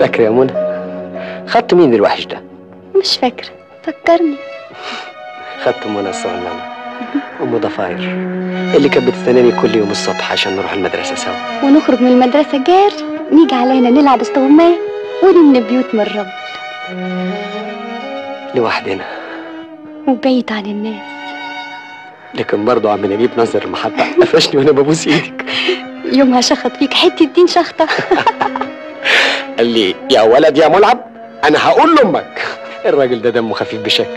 فاكرة يا منى خدت مين الوحش ده مش فاكرة فكرني خدت منى الصغننة ام ضفاير اللي كانت بتستناني كل يوم الصبح عشان نروح المدرسة سوا ونخرج من المدرسة جاري نيجي علينا نلعب استغماية ونبني بيوت من الرمل لوحدنا وبعيد عن الناس لكن برضه عم نجيب نظر المحطة قفشني وانا ببوس ايدك يومها شخط فيك حتة دين شخطة قال لي يا ولد يا ملعب انا هقول لامك الراجل ده دمه خفيف بشكل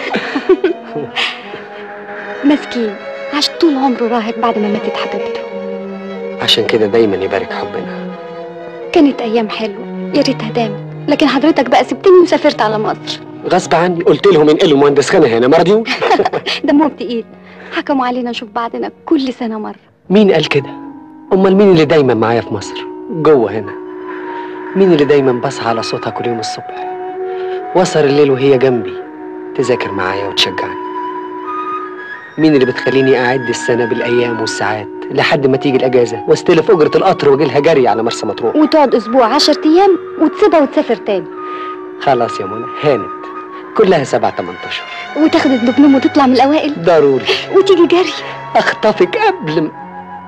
مسكين عاش طول عمره راهب بعد ما ماتت حبيبته عشان كده دايما يبارك حبنا كانت أيام حلوة يا ريتها دامت لكن حضرتك بقى سبتني وسافرت على مصر غصب عني قلت لهم انقلوا مهندس خانة هنا ما رضيوش دمهم تقيل حكموا علينا نشوف بعضنا كل سنة مرة مين قال كده امال مين اللي دايما معايا في مصر جوه هنا مين اللي دايما بصحى على صوتها كل يوم الصبح واسهر الليل وهي جنبي تذاكر معايا وتشجعني مين اللي بتخليني اعد السنه بالايام والساعات لحد ما تيجي الاجازه واستلف اجره القطر واجي لها جري على مرسى مطروح وتقعد أسبوع عشر أيام وتسيبها وتسافر تاني خلاص يا منى هانت كلها سبع تمن اشهر وتاخد الدبلوم وتطلع من الأوائل ضروري وتيجي جري اخطفك قبل م...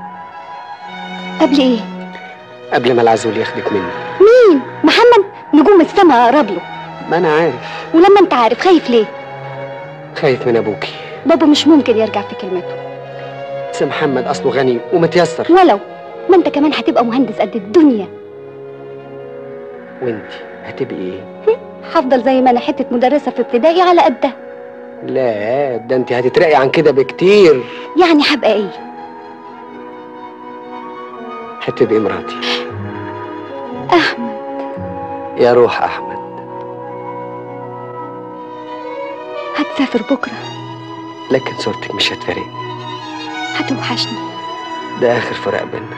قبل إيه؟ قبل ما العزول ياخدك مني مين؟ محمد نجوم السما قرب له ما انا عارف ولما أنت عارف خايف ليه؟ خايف من ابوكي بابا مش ممكن يرجع في كلمته بس محمد اصله غني ومتيسر ولو ما أنت كمان هتبقى مهندس قد الدنيا وانت هتبقي ايه هفضل زي ما أنا حتة مدرسة في ابتدائي على قدها لا ده انت هتترقي عن كده بكتير يعني هبقى إيه؟ هتبقي مراتي أحمد يا روح احمد هتسافر بكرة لكن صورتك مش هتفارقني هتوحشني ده اخر فراق بينا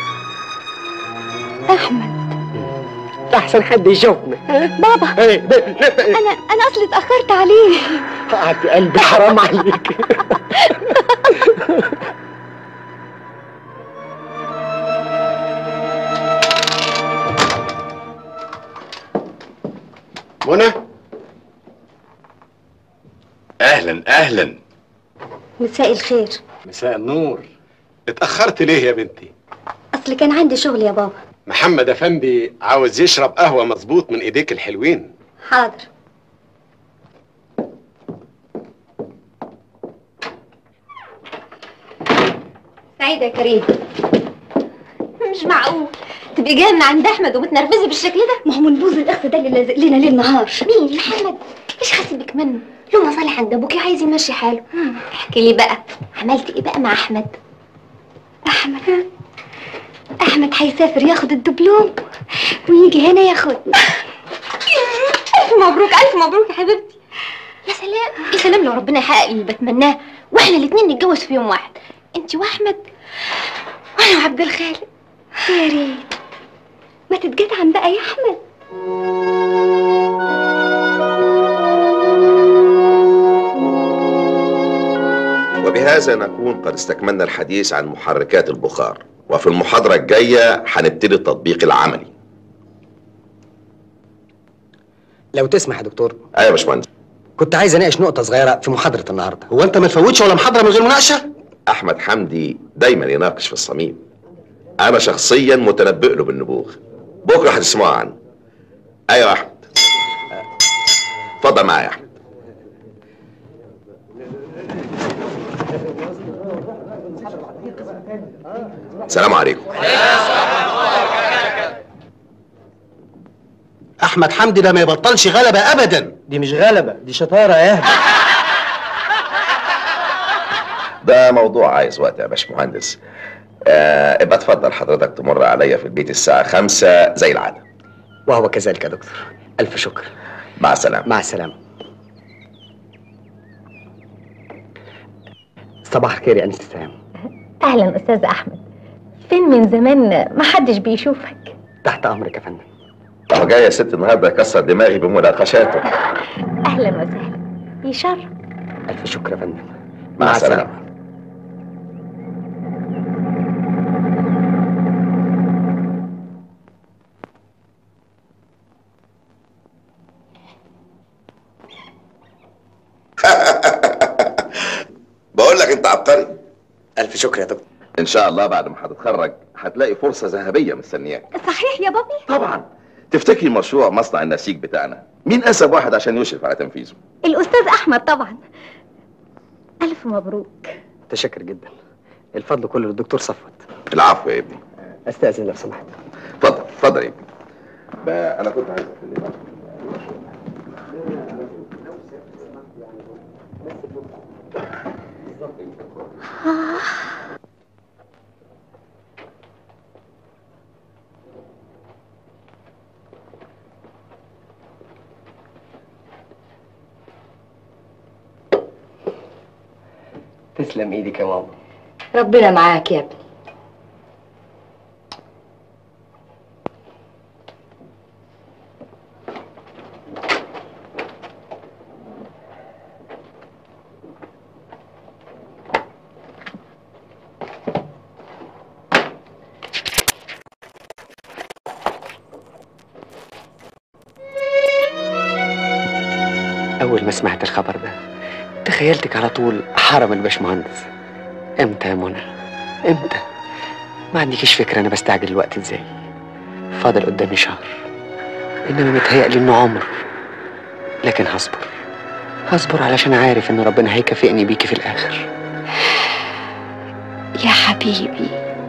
أحمد احسن حد يشوفنا بابا أنا أنا أصلي اتأخرت عليه قعدت قلبي حرام عليك منى اهلا اهلا مساء الخير مساء النور اتاخرت ليه يا بنتي أصل كان عندي شغل يا بابا محمد افندي عاوز يشرب قهوه مظبوط من ايديك الحلوين حاضر سعيدة يا كريم مش معقول تبقي جايه من عند احمد ومتنرفزه بالشكل ده ما هو منبوذ الأخ ده اللي لازق لنا ليل نهار مين محمد ايش حاسبك منه له مصالح عند ابوكي عايز يمشي حاله احكي لي بقى عملت ايه بقى مع احمد أحمد أحمد هيسافر ياخد الدبلوم ويجي هنا ياخدني الف مبروك الف مبروك يا حبيبتي يا سلام يا سلام لو ربنا يحقق اللي بتمناه واحنا الاتنين نتجوز في يوم واحد انت واحمد وانا وعبد الخالق يا ريت ما تتجدعن بقى يا أحمد وبهذا نكون قد استكملنا الحديث عن محركات البخار وفي المحاضرة الجاية هنبتدي التطبيق العملي لو تسمح يا دكتور ايوه يا باشمهندس كنت عايز اناقش نقطه صغيره في محاضره النهارده هو انت ما تفوتش ولا محاضره من غير مناقشه احمد حمدي دايما يناقش في الصميم انا شخصيا متنبئ له بالنبوغ بكره هتسمعوا عنه ايوه يا احمد اتفضل معايا يا احمد السلام عليكم احمد حمدي ده ما يبطلش غلبه ابدا دي مش غلبه دي شطاره يا اهدى ده موضوع عايز وقت يا باشمهندس آه ابقى اتفضل حضرتك تمر عليا في البيت الساعة خمسة زي العادة وهو كذلك يا دكتور الف شكر مع السلامة مع السلامه صباح الخير يا انسه سام اهلا استاذ احمد فين من زمان ما حدش بيشوفك تحت امرك يا فندم هو جاي يا ست النهارده يكسر دماغي بمناقشاته اهلا وسهلا يشرف الف شكر يا فندم مع السلامة شكر يا دكتور ان شاء الله بعد ما هتتخرج هتلاقي فرصه ذهبيه مستنياك صحيح يا بابي طبعا تفتكري مشروع مصنع النسيج بتاعنا مين انسب واحد عشان يشرف على تنفيذه الاستاذ احمد طبعا الف مبروك متشكر جدا الفضل كله للدكتور صفوت العفو يا ابني استاذن لو سمحت اتفضل اتفضل يا ابني بقى انا كنت عايز اكلمك تسلم ايدك يا ماما ربنا معاك يا ابني اول ما سمعت الخبر ده تخيلتك على طول حرم الباشمهندس امتى يا منى امتى ما عندكيش فكره انا بستعجل الوقت ازاي فاضل قدامي شهر انما متهيألي انه عمر لكن هصبر هصبر علشان عارف ان ربنا هيكافئني بيكي في الاخر يا حبيبي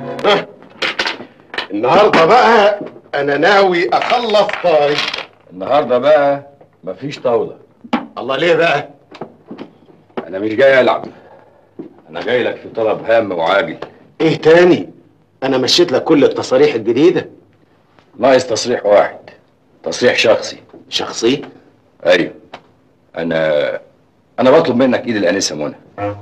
النهارده بقى انا ناوي اخلص طارق النهارده بقى مفيش طاوله الله ليه بقى انا مش جاي العب انا جاي لك في طلب هام وعاجل ايه تاني انا مشيت لك كل التصاريح الجديده ناقص تصريح واحد تصريح شخصي شخصي ايوه انا انا بطلب منك ايد الانسه منى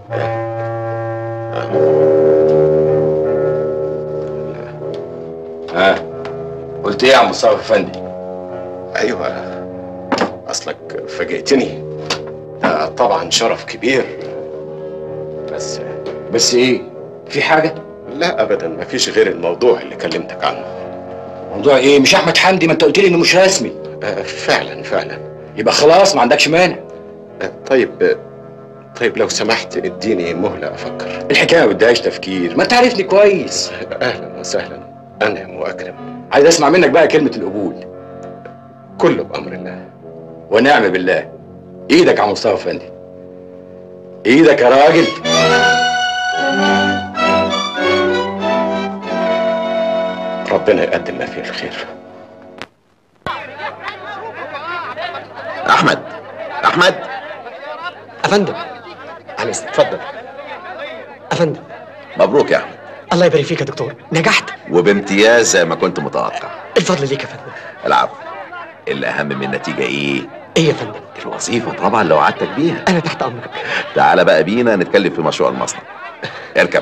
ها قلت ايه يا عم مصطفى افندي ايوه اصلك فاجئتني ده طبعا شرف كبير بس بس ايه في حاجه لا ابدا مفيش غير الموضوع اللي كلمتك عنه موضوع ايه مش احمد حمدي ما انت قلت لي انه مش رسمي آه، فعلا فعلا يبقى خلاص ما عندكش مانع آه، طيب آه، طيب لو سمحت اديني مهلة افكر الحكايه ما بدهاش تفكير ما انت عارفني كويس اهلا وسهلا انعم واكرم عايز اسمع منك بقى كلمه القبول كله بامر الله ونعم بالله ايدك يا عم مصطفى افندي ايدك يا راجل ربنا يقدم ما فيه الخير احمد احمد افندم على إذنك، اتفضل افندم مبروك يا احمد الله يبارك فيك يا دكتور نجحت وبامتياز زي ما كنت متوقع الفضل ليك يا فندم العفو الاهم من النتيجه ايه ايه يا فندم الوظيفه طبعا لو وعدتك بيها انا تحت امرك تعالى بقى بينا نتكلم في مشروع المصنع اركب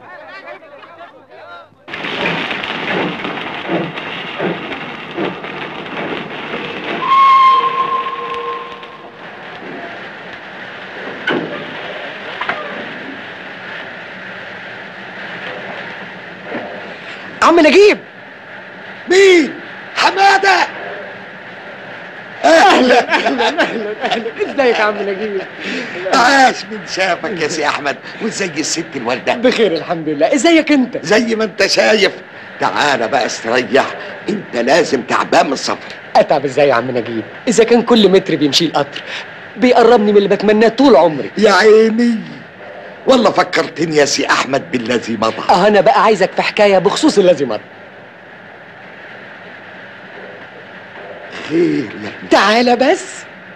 عم نجيب مين حماده ازيك يا عم نجيب عاش من شافك يا سي احمد وزي الست الوالده بخير الحمد لله ازيك انت زي ما انت شايف تعالى بقى استريح انت لازم تعبان من السفر اتعب ازاي يا عم نجيب اذا كان كل متر بيمشي القطر بيقربني من اللي بتمناه طول عمري يا عيني والله فكرتني يا سي احمد بالذي مضى اه انا بقى عايزك في حكايه بخصوص الذي مضى خير يا ابني تعالى بس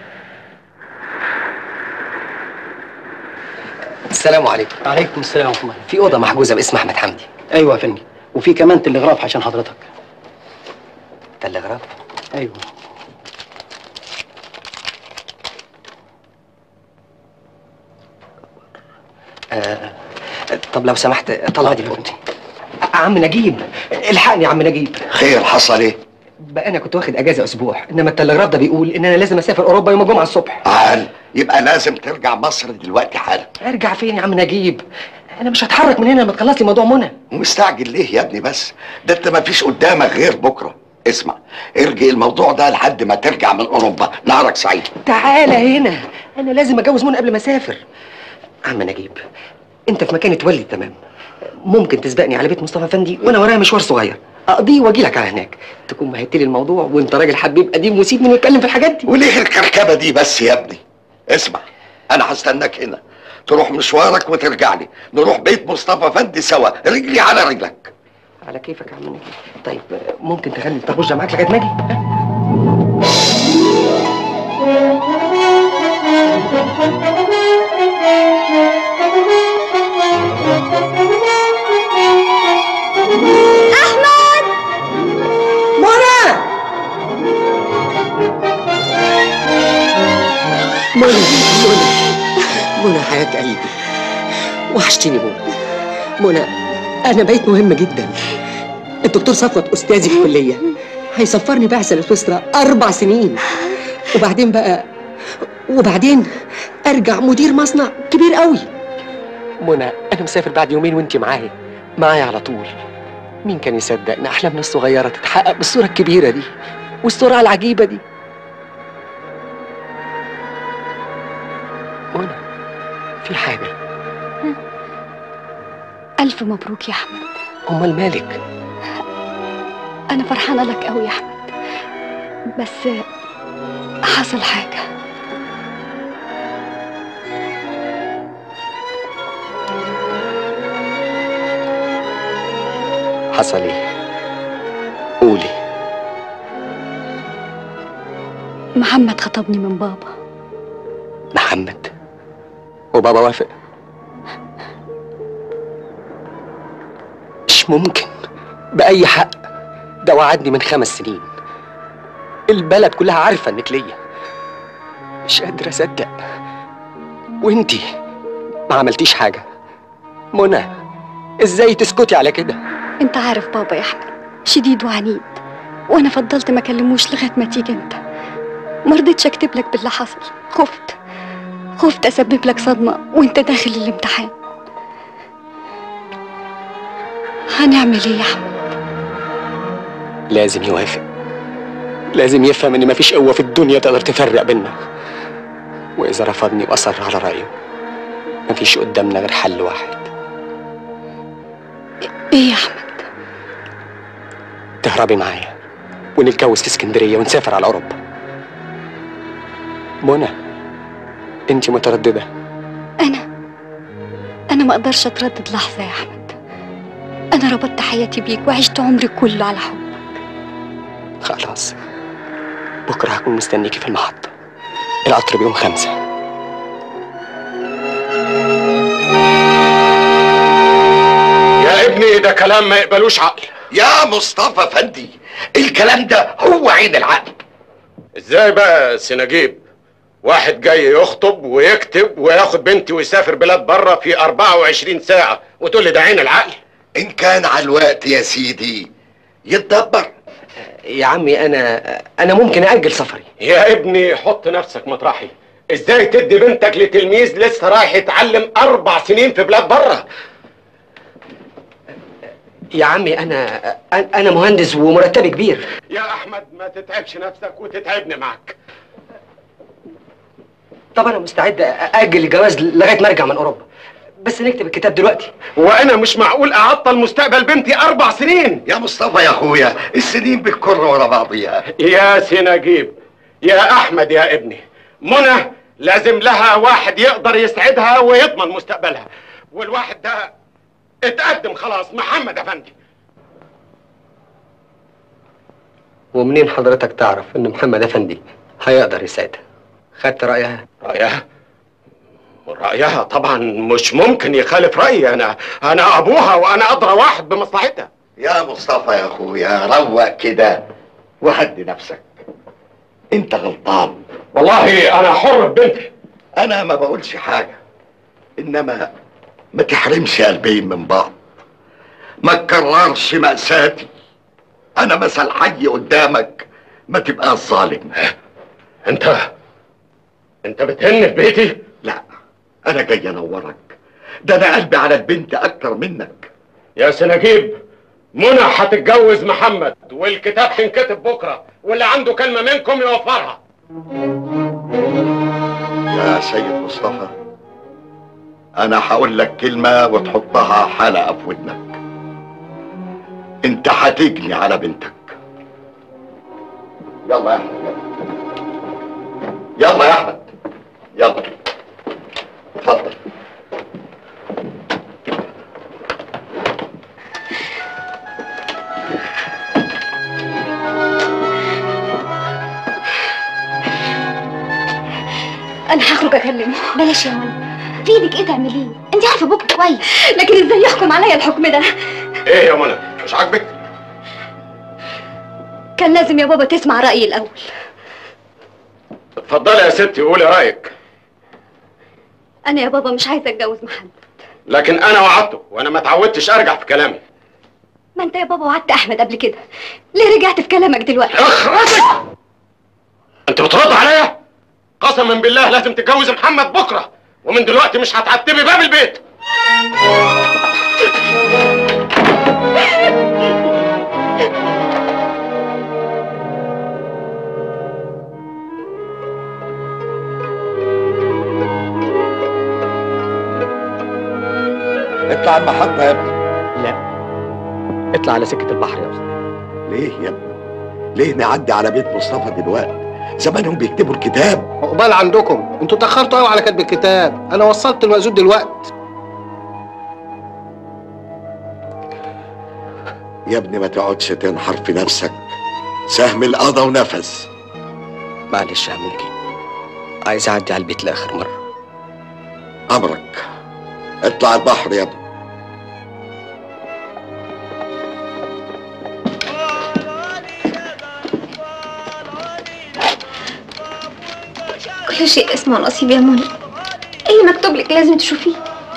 السلام عليكم عليكم السلام ورحمة الله في اوضه محجوزه باسم احمد حمدي ايوه يا فندم وفي كمان تلغراف عشان حضرتك تلغراف ايوه آه طب لو سمحت طلع دي اوضتي عم نجيب الحقني يا عم نجيب خير حصل ايه بقى انا كنت واخد اجازه اسبوع انما التلغراف ده بيقول ان انا لازم اسافر اوروبا يوم الجمعه الصبح عال يبقى لازم ترجع مصر دلوقتي حالا ارجع فين يا عم نجيب انا مش هتحرك من هنا لما تخلص لي موضوع منى ومستعجل ليه يا ابني بس ده انت ما فيش قدامك غير بكره اسمع ارجع الموضوع ده لحد ما ترجع من اوروبا نهارك سعيد تعالى هنا انا لازم اتجوز منى قبل ما اسافر عم نجيب انت في مكان تولي تمام ممكن تسبقني على بيت مصطفى فندي وانا ورايا مشوار صغير اقضيه واجي لك على هناك تكون مهدت لي الموضوع وانت راجل حبيب قديم وسيبني نتكلم في الحاجات دي وليه الكركبه دي بس يا ابني اسمع انا هستناك هنا تروح مشوارك وترجع لي نروح بيت مصطفى فندي سوا رجلي على رجلك على كيفك يا عم نجي طيب ممكن تخلي الطربوش ده معاك لغايه ما اجي منى منى منى منى حياة قلبي وحشتيني منى منى أنا بقيت مهم جدا الدكتور صفوت أستاذي في الكلية هيسفرني بعثة لسويسرا أربع سنين وبعدين بقى وبعدين أرجع مدير مصنع كبير قوي منى أنا مسافر بعد يومين وأنت معايا معايا على طول مين كان يصدق إن أحلامنا الصغيرة تتحقق بالصورة الكبيرة دي والسرعة العجيبة دي منى في حاجة ألف مبروك يا أحمد أمال مالك أنا فرحانة لك أوي يا أحمد بس حصل حاجة حصل ايه قولي محمد خطبني من بابا محمد وبابا وافق مش ممكن بأي حق ده وعدني من خمس سنين البلد كلها عارفة انك ليا مش قادر اصدق وانتي ما عملتيش حاجة منى ازاي تسكتي على كده أنت عارف بابا يا أحمد شديد وعنيد وأنا فضلت ما أكلموش لغاية ما تيجي أنت مرضتش أكتب لك باللي حصل خفت خفت أسبب لك صدمة وأنت داخل الامتحان هنعمل إيه يا أحمد لازم يوافق لازم يفهم ان مفيش قوة في الدنيا تقدر تفرق بينا واذا رفضني واصر على رأيه مفيش قدامنا غير حل واحد إيه يا أحمد تهربي معايا ونتجوز في اسكندرية ونسافر على أوروبا منى انت مترددة أنا أنا ما أقدرش أتردد لحظة يا أحمد أنا ربطت حياتي بيك وعشت عمري كله على حب خلاص بكرة هكون مستنيكي في المحطة القطر بيوم خمسة يا ابني ده كلام ما يقبلوش عقل يا مصطفى فندي الكلام ده هو عين العقل ازاي بقى سنجيب واحد جاي يخطب ويكتب وياخد بنتي ويسافر بلاد بره في 24 ساعة وتقول لي ده عين العقل ان كان على الوقت يا سيدي يتدبر يا عمي أنا أنا ممكن أأجل سفري يا ابني حط نفسك مطرحي ازاي تدي بنتك لتلميذ لسه رايح يتعلم اربع سنين في بلاد بره يا عمي أنا أنا مهندس ومرتبي كبير يا احمد ما تتعبش نفسك وتتعبني معاك طب أنا مستعد أأجل الجواز لغاية ما أرجع من أوروبا بس نكتب الكتاب دلوقتي وانا مش معقول اعطل مستقبل بنتي اربع سنين يا مصطفى يا اخويا السنين بتكر ورا بعضيها يا سنجيب يا احمد يا ابني منى لازم لها واحد يقدر يسعدها ويضمن مستقبلها والواحد ده اتقدم خلاص محمد افندي ومنين حضرتك تعرف إن محمد أفندي هيقدر يساعدها خدت رأيها رأيها رأيها طبعا مش ممكن يخالف رأيي أنا أنا أبوها وأنا أدرى واحد بمصلحتها يا مصطفى يا اخويا روق كده وهدي نفسك انت غلطان والله أنا حر ببنتي انا ما بقولش حاجه انما ما تحرمش قلبين من بعض ما تكررش مأساتي انا مثل حي قدامك ما تبقى ظالم أنت أنت بتهن في بيتي لا انا جاي انورك ده انا قلبي على البنت اكتر منك يا سنجيب منى هتتجوز محمد والكتاب هينكتب بكرة واللي عنده كلمة منكم يوفرها يا سيد مصطفى انا هقول لك كلمة وتحطها حلقة في ودنك انت هتجني على بنتك يلا يا احمد يلا يلا يا احمد يلا اتفضل انا هخرج اكلمه بلاش يا منى في ايدك ايه تعمليه انت عارفه بكره كويس لكن ازاي يحكم عليا الحكم ده ايه يا منى مش عاجبك كان لازم يا بابا تسمع رايي الاول اتفضلي يا ستي قولي رايك انا يا بابا مش عايزه اتجوز محمد لكن انا وعدته وانا ما اتعودتش ارجع في كلامي ما انت يا بابا وعدت احمد قبل كده ليه رجعت في كلامك دلوقتي اخرسك انت بترد عليا قسما بالله لازم تتجوز محمد بكره ومن دلوقتي مش هتعتبي باب البيت اطلع المحطة يا ابني لا اطلع على سكة البحر يا أستاذ ليه يا ابني ليه نعدي على بيت مصطفى دلوقتي زمانهم بيكتبوا الكتاب عقبال عندكم انتوا اتاخرتوا قوي على كتب الكتاب انا وصلت المأذون دلوقتي يا ابني ما تقعدش تنحر في نفسك سهم القضا ونفس معلش يا عم الجيل عايز أعدي على البيت لآخر مرة امرك اطلع البحر يا ابني كل شيء اسمه نصيب يا منى ايه مكتوب لك لازم تشوفيه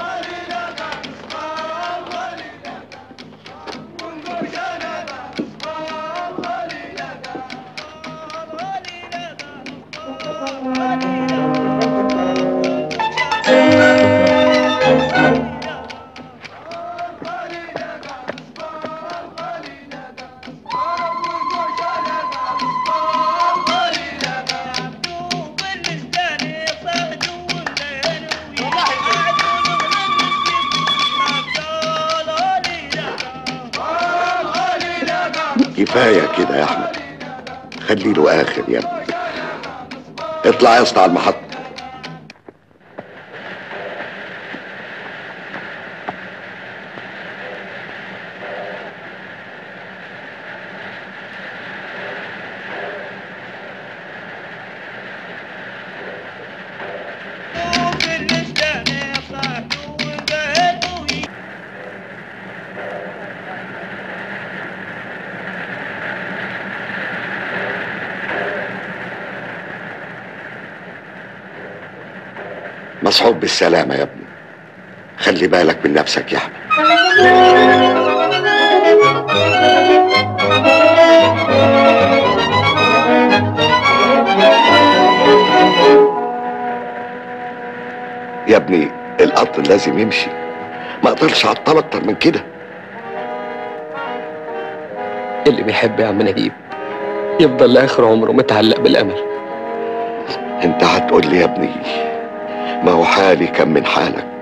كفاية كده يا احمد خلي له اخر يا ابني اطلع يا اسطى على المحطة مصحوب بالسلامة يا ابني خلي بالك من نفسك يا احمد يا ابني القطر لازم يمشي ما اقدرش اعطل اكتر من كده اللي بيحب يا عم نجيب يفضل لآخر عمره متعلق بالأمل انت هتقول لي يا ابني ما هو حالي كان من حالك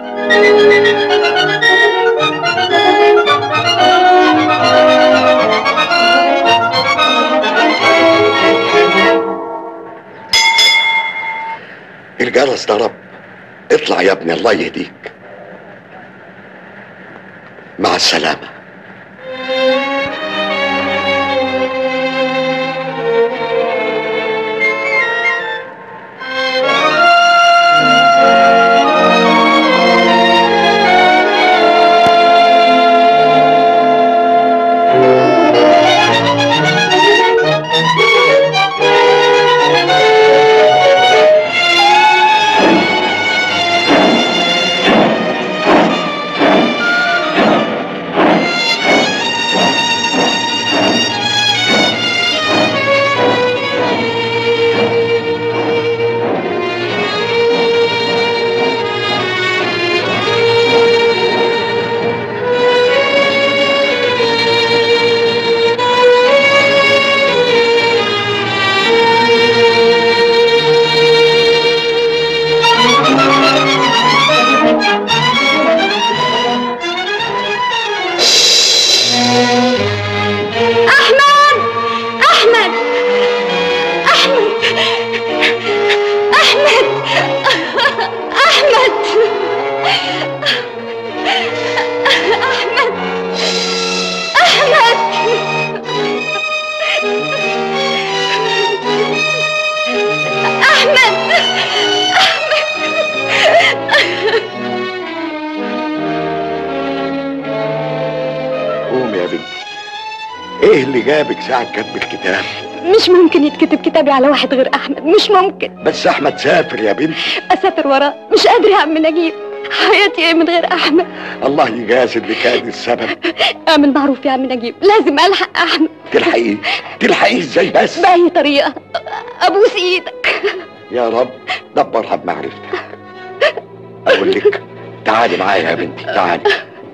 الجرس ضرب اطلع يا ابني الله يهديك مع السلامه ايه اللي جابك ساعة كتب الكتاب مش ممكن يتكتب كتابي على واحد غير احمد مش ممكن بس احمد سافر يا بنتي اسافر وراه مش قادر يا عم نجيب حياتي ايه من غير احمد الله يجازي اللي كان السبب اعمل معروف يا عم نجيب لازم الحق احمد تلحقيه تلحقيه ازاي بس باي طريقه ابوس ايدك يا رب دبرها بمعرفتك اقول لك تعالي معايا يا بنتي تعالي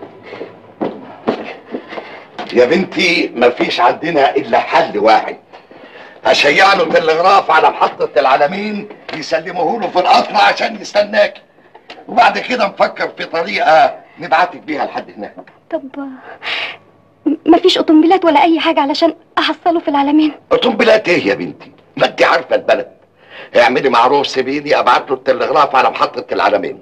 يا بنتي مفيش عندنا الا حل واحد هشيع له تلغراف على محطة العلمين يسلموه له في القطر عشان يستناك وبعد كده نفكر في طريقة نبعتك بيها لحد هناك طب م- مفيش اوتومبيلات ولا اي حاجه علشان احصله في العالمين قنبلات ايه يا بنتي؟ ما انت عارفة البلد اعملي معروف سيبيني ابعت له التلغراف على محطة العلمين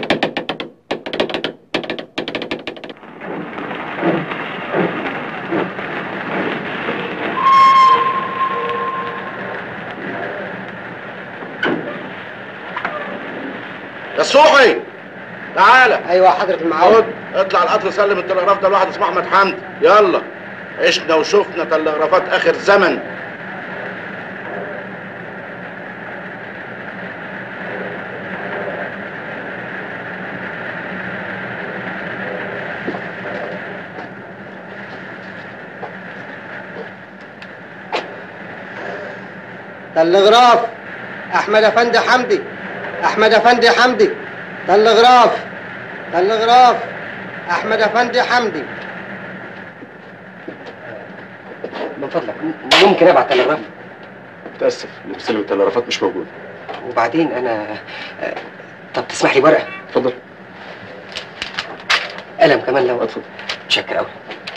يا صوحي تعالى ايوه حضرة المعاون خد اطلع القطر سلم التلغراف ده لواحد اسمه احمد حمدي يلا عشنا وشفنا تلغرافات اخر زمن تلغراف احمد افندي حمدي احمد افندي حمدي تلغراف تلغراف احمد افندي حمدي من فضلك م- ممكن ابعت تلغراف متاسف نفسي التلغرافات مش موجوده وبعدين انا آه، طب تسمح لي ورقه اتفضل قلم كمان لو اتفضل متشكر قوي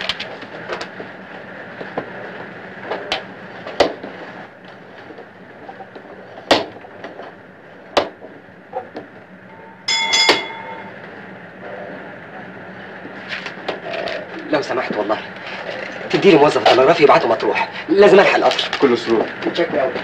لو سمحت والله تدي لي موظف تلغرافي يبعته مطروح لازم الحق القطر كل سرور متشكر قوي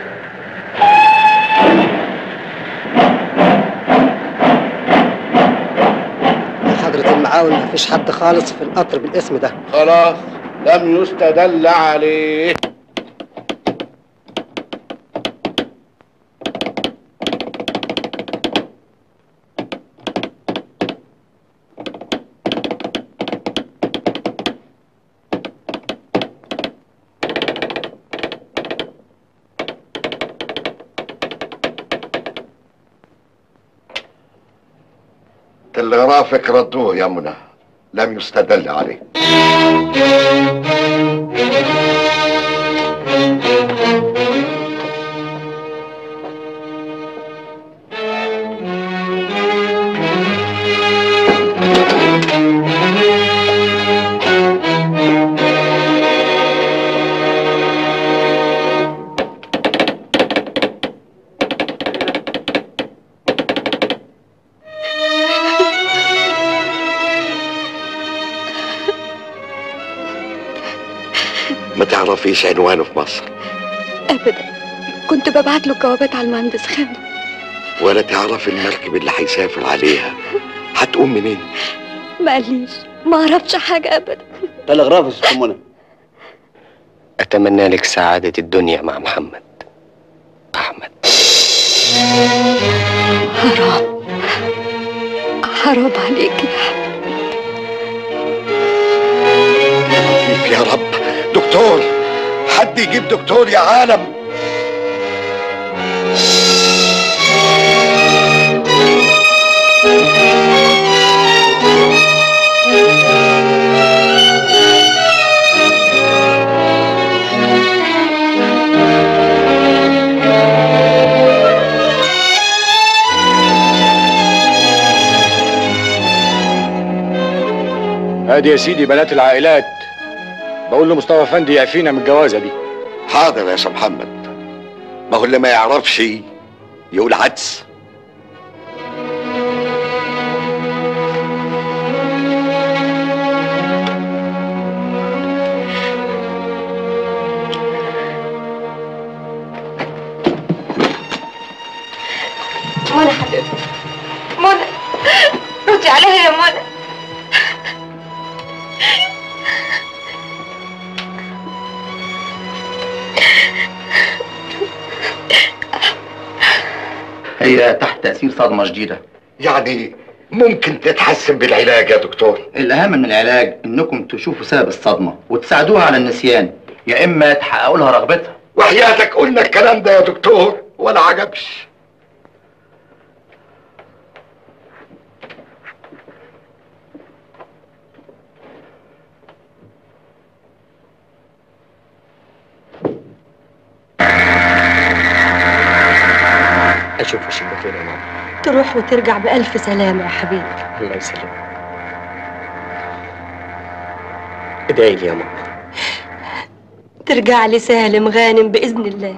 يا حضرة المعاون مفيش حد خالص في القطر بالاسم ده خلاص لم يستدل عليه تلغرافك ردوه يا منى لم يستدل عليه ما تعرفيش عنوانه في مصر ابدا كنت ببعت له جوابات على المهندس خالد ولا تعرف المركب اللي هيسافر عليها هتقوم منين ما قاليش ما اعرفش حاجه ابدا تلغراف يا ست منى اتمنى لك سعاده الدنيا مع محمد احمد حرام حرام عليك يا لطيف يا رب دكتور حد يجيب دكتور يا عالم ادي يا سيدي بنات العائلات بقول له مصطفى فندي يعفينا من الجوازه دي حاضر يا شيخ محمد ما هو اللي ما يعرفش يقول عدس منى حبيبتي منى ردي عليها يا منى هي تحت تأثير صدمة شديدة يعني ممكن تتحسن بالعلاج يا دكتور الأهم من العلاج إنكم تشوفوا سبب الصدمة وتساعدوها على النسيان يا إما تحققوا لها رغبتها وحياتك قلنا الكلام ده يا دكتور ولا عجبش اشوف وشك بخير يا ماما تروح وترجع بألف سلامة يا حبيبي الله يسلمك ادعي لي يا ماما ترجع لي سالم غانم بإذن الله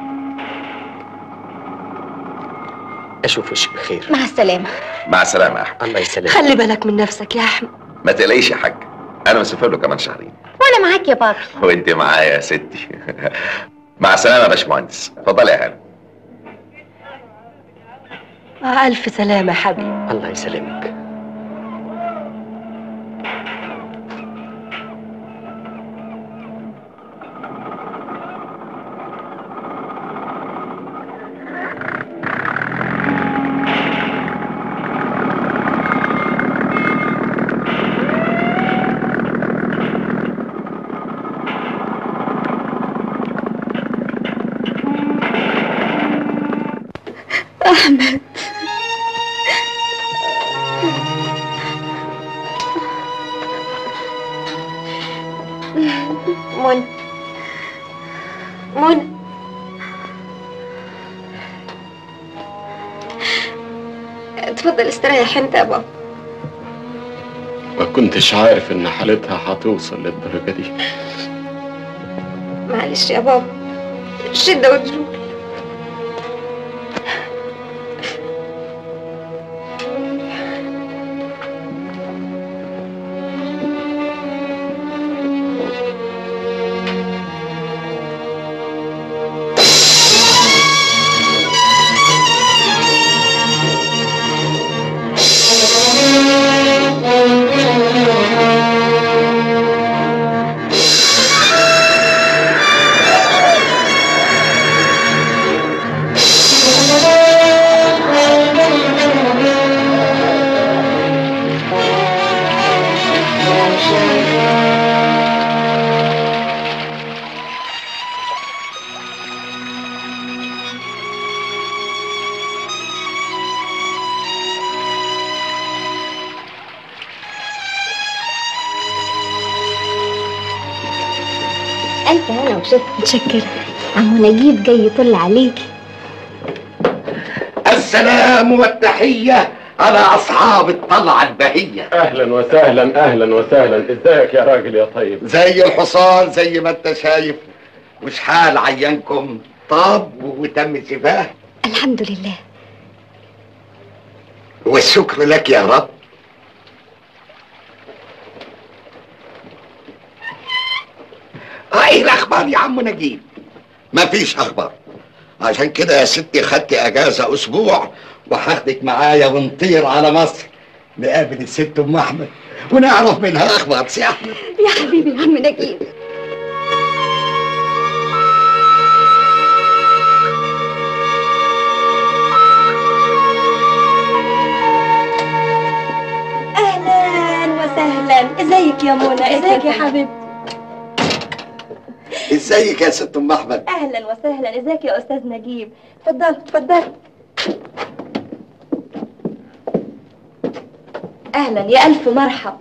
اشوف وشك بخير مع السلامة مع السلامه يا احمد الله يسلمك خلي بالك من نفسك يا أحمد ما تقلقيش يا حاج انا مسافر له كمان شهرين وأنا معاك يا بابي وانت معايا يا ستي مع السلامه يا باشمهندس اتفضلي يا هانم مع ألف سلامة يا حبيبي الله يسلمك أحمد من من اتفضل استريح انت يا بابا ما كنتش عارف ان حالتها هتوصل للدرجة دي معلش يا بابا شدة وجنون ألف هنا وشفت متشكرة عمو نجيب جاي يطل عليكي السلام والتحية على أصحاب الطلعة البهية اهلا وسهلا اهلا وسهلا ازيك يا راجل يا طيب زي الحصان زي ما انت شايف وش حال عيانكم طاب وتم شفاه الحمد لله والشكر لك يا رب ايه الاخبار يا عم نجيب مفيش اخبار عشان كده يا ستي خدت اجازه اسبوع وهاخدك معايا ونطير على مصر نقابل الست ام احمد ونعرف منها اخبار سي احمد يا حبيبي يا عم نجيب أهلا وسهلا ازيك يا منى ازيك يا حبيبتي ازيك يا ست ام احمد أهلا وسهلا ازيك يا أستاذ نجيب اتفضل اتفضل أهلا يا ألف مرحب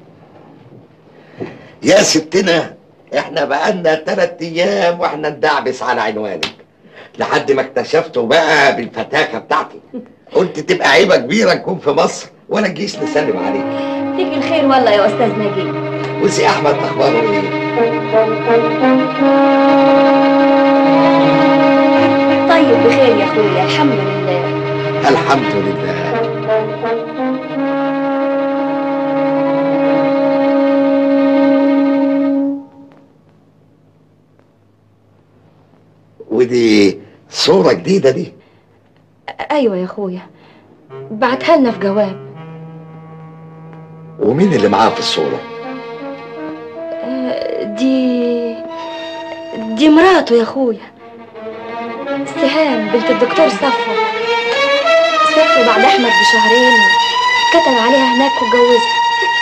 يا ستنا احنا بقالنا تلات ايام واحنا ندعبس على عنوانك لحد ما اكتشفته بقى بالفتاكه بتاعتي قلت تبقى عيبه كبيره نكون في مصر ولا نجيش نسلم عليك فيك الخير والله يا أستاذ نجيب وسي احمد اخباره ايه طيب بخير يا أخويا الحمد لله الحمد لله ودي صورة جديدة دي أيوة يا أخويا بعتها لنا في جواب ومين اللي معاه في الصورة؟ آه، دي دي مراته يا أخويا سهام بنت الدكتور صفوة سافر بعد احمد بشهرين كتب عليها هناك واتجوزها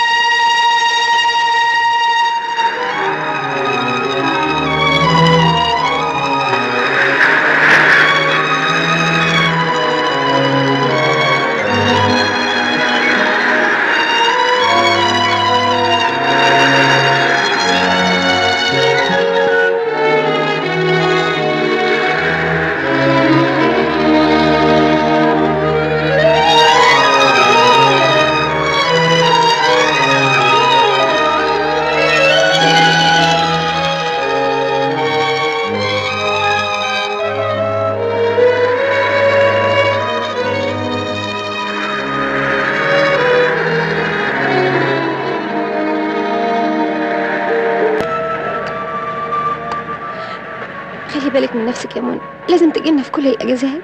خلي بالك من نفسك يا منى لازم تجينا في كل الاجازات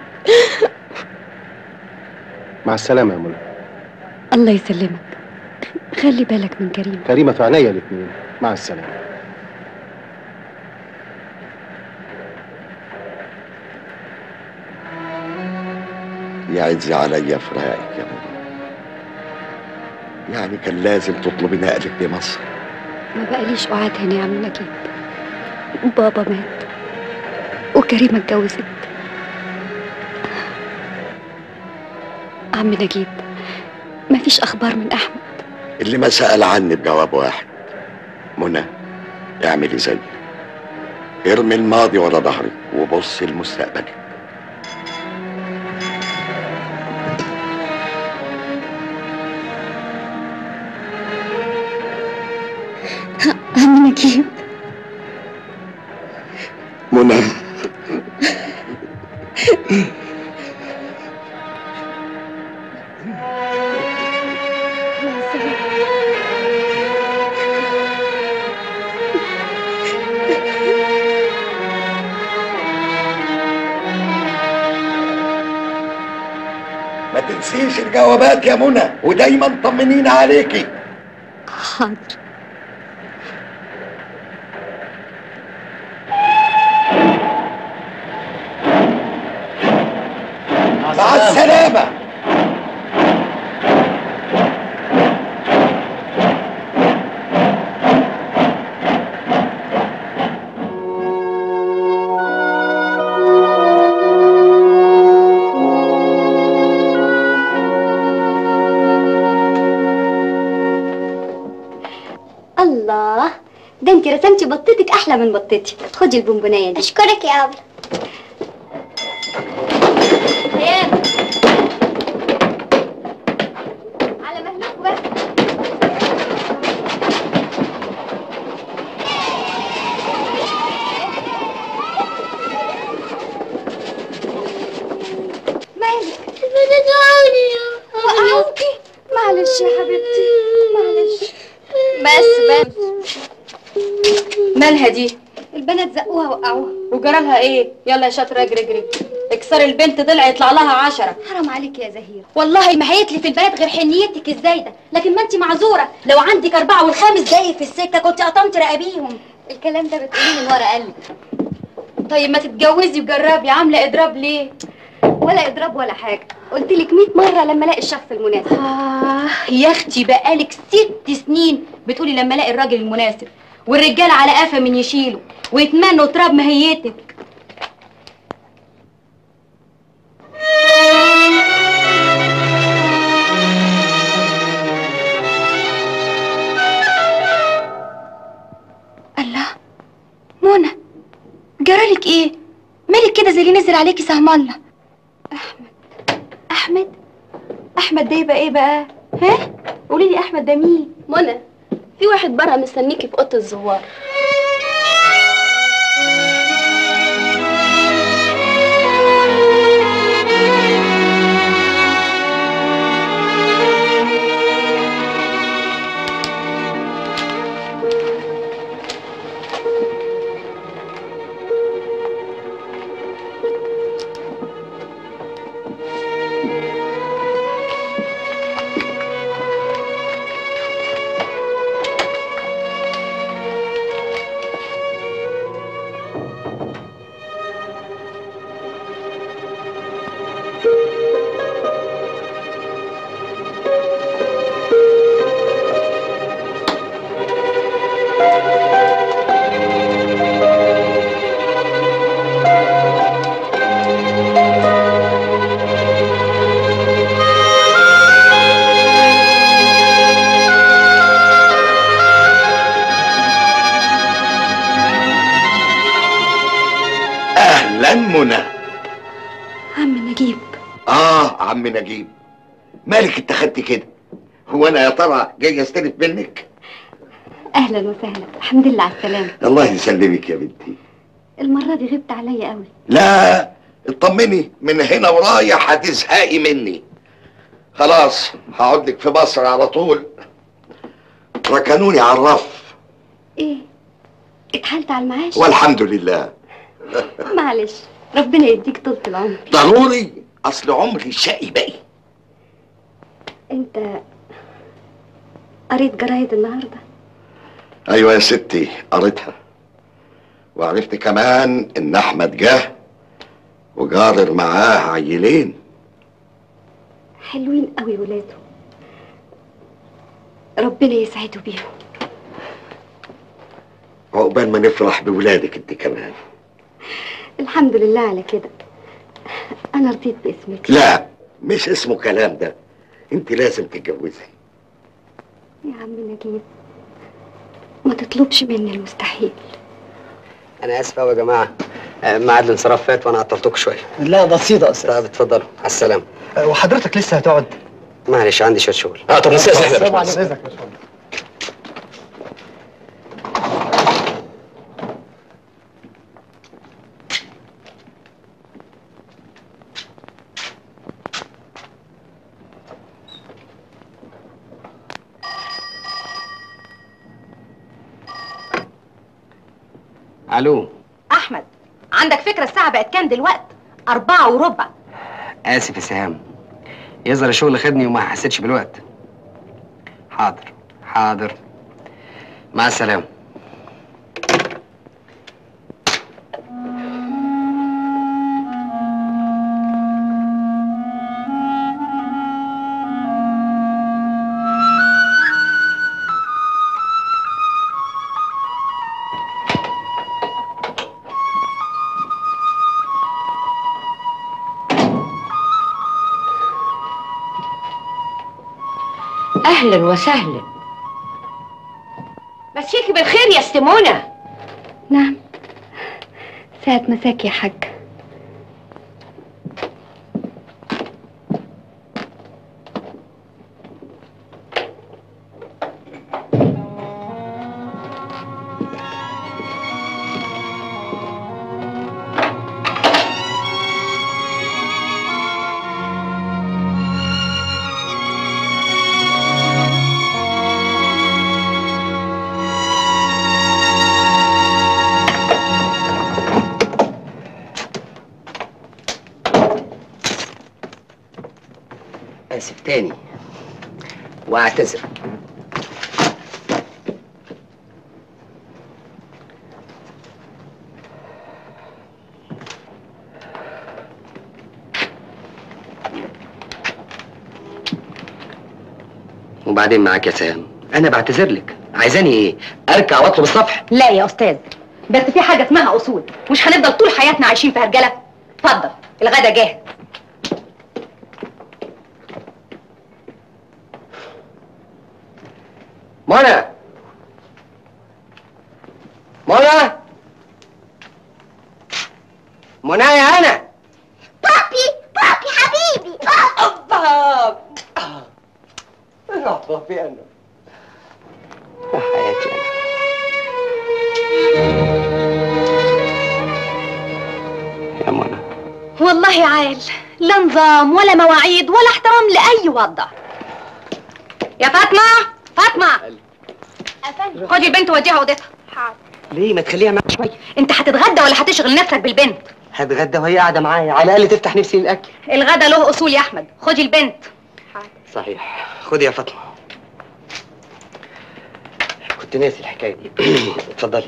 مع السلامه يا منى الله يسلمك خلي بالك من كريم كريمه في عينيا الاثنين مع السلامه يعز عليا فراقك يا منى يعني كان لازم تطلبي نقلك لمصر ما بقاليش قعاد هنا يا عم نجيب بابا مات وكريمة اتجوزت عم نجيب مفيش أخبار من أحمد اللي ما سأل عني بجواب واحد منى اعملي زيي ارمي الماضي ورا ظهرك وبصي لمستقبلك عم نجيب منى ما تنسيش الجوابات يا منى ودايما طمنين عليكي حاضر مع السلامة الله ده انت رسمتي بطتك احلى من بطتي خدي البونبونايه دي اشكرك يا ابله هيام على مهلك بس مالك بتدعوني وقعوكي معلش يا حبيبتي معلش بس بس مالها دي البنات زقوها وقعوها وجرالها ايه يلا يا شاطره اجري اجري اكسر البنت ضلع يطلع لها عشرة حرام عليك يا زهير والله ما هيتلي في البنات غير حنيتك ازاي ده لكن ما انت معذوره لو عندك اربعه والخامس جاي في السكه كنت قطمت رقابيهم الكلام ده بتقوليه من ورا قلبي طيب ما تتجوزي وجربي عامله اضراب ليه ولا اضراب ولا حاجه قلت لك 100 مره لما الاقي الشخص المناسب آه يا اختي بقالك ست سنين بتقولي لما الاقي الراجل المناسب والرجال على قفا من يشيلوا ويتمنوا تراب مهيتك الله منى جرالك ايه مالك كده زي اللي نزل عليكي سهم الله احمد احمد احمد ده يبقى ايه بقى ها قولي لي احمد ده مين منى في واحد بره مستنيكي في اوضه الزوار اهلا منى عم نجيب اه عم نجيب مالك انت خدت كده هو انا يا ترى جاي استلف منك اهلا وسهلا الحمد لله على السلامه الله يسلمك يا بنتي المره دي غبت عليا قوي لا اطمني من هنا ورايح هتزهقي مني خلاص هقعد لك في مصر على طول ركنوني على الرف ايه اتحالت على المعاش والحمد لله معلش ربنا يديك طولة العمر ضروري اصل عمري شقي باقي انت قريت جرايد النهارده ايوه يا ستي قريتها وعرفت كمان ان احمد جه وجارر معاه عيلين حلوين قوي ولاده ربنا يسعده بيهم عقبال ما نفرح بولادك انت كمان الحمد لله على كده انا رضيت باسمك لا مش اسمه كلام ده انت لازم تتجوزي يا عم نجيب ما تطلبش مني المستحيل انا اسف قوي يا جماعه آه، ميعاد الانصراف فات وانا عطلتكم شويه لا بسيطة يا أستاذ طب اتفضلوا على السلامه وحضرتك لسه هتقعد معلش عندي شويه شغل اه طب نسيب احنا طبعا إذنك يا فندم. الو احمد عندك فكره الساعه بقت كام دلوقتي أربعة وربع اسف يا سهام يظهر الشغل خدني وما حسيتش بالوقت حاضر حاضر مع السلامه اهلا وسهلا مسيكي بالخير يا استمونة نعم ساعة مساك يا حاج اسف تاني واعتذر وبعدين معاك يا سهام انا بعتذر لك عايزاني ايه اركع واطلب الصفح لا يا استاذ بس في حاجه اسمها اصول مش هنفضل طول حياتنا عايشين في هرجله اتفضل الغدا جاهز منى منى منى يا انا بابي بابي حبيبي باب رحبة في انا يا حياتي انا يا منى والله عال لا نظام ولا مواعيد ولا احترام لاي وضع يا فاطمه فاطمه خدي البنت وديها اوضتها حاضر ليه ما تخليها معاك شويه انت هتتغدى ولا هتشغل نفسك بالبنت هتغدى وهي قاعده معايا على الاقل تفتح نفسي للاكل الغدا له اصول يا احمد خدي البنت صحيح خدي يا فاطمه كنت ناسي الحكايه دي اتفضلي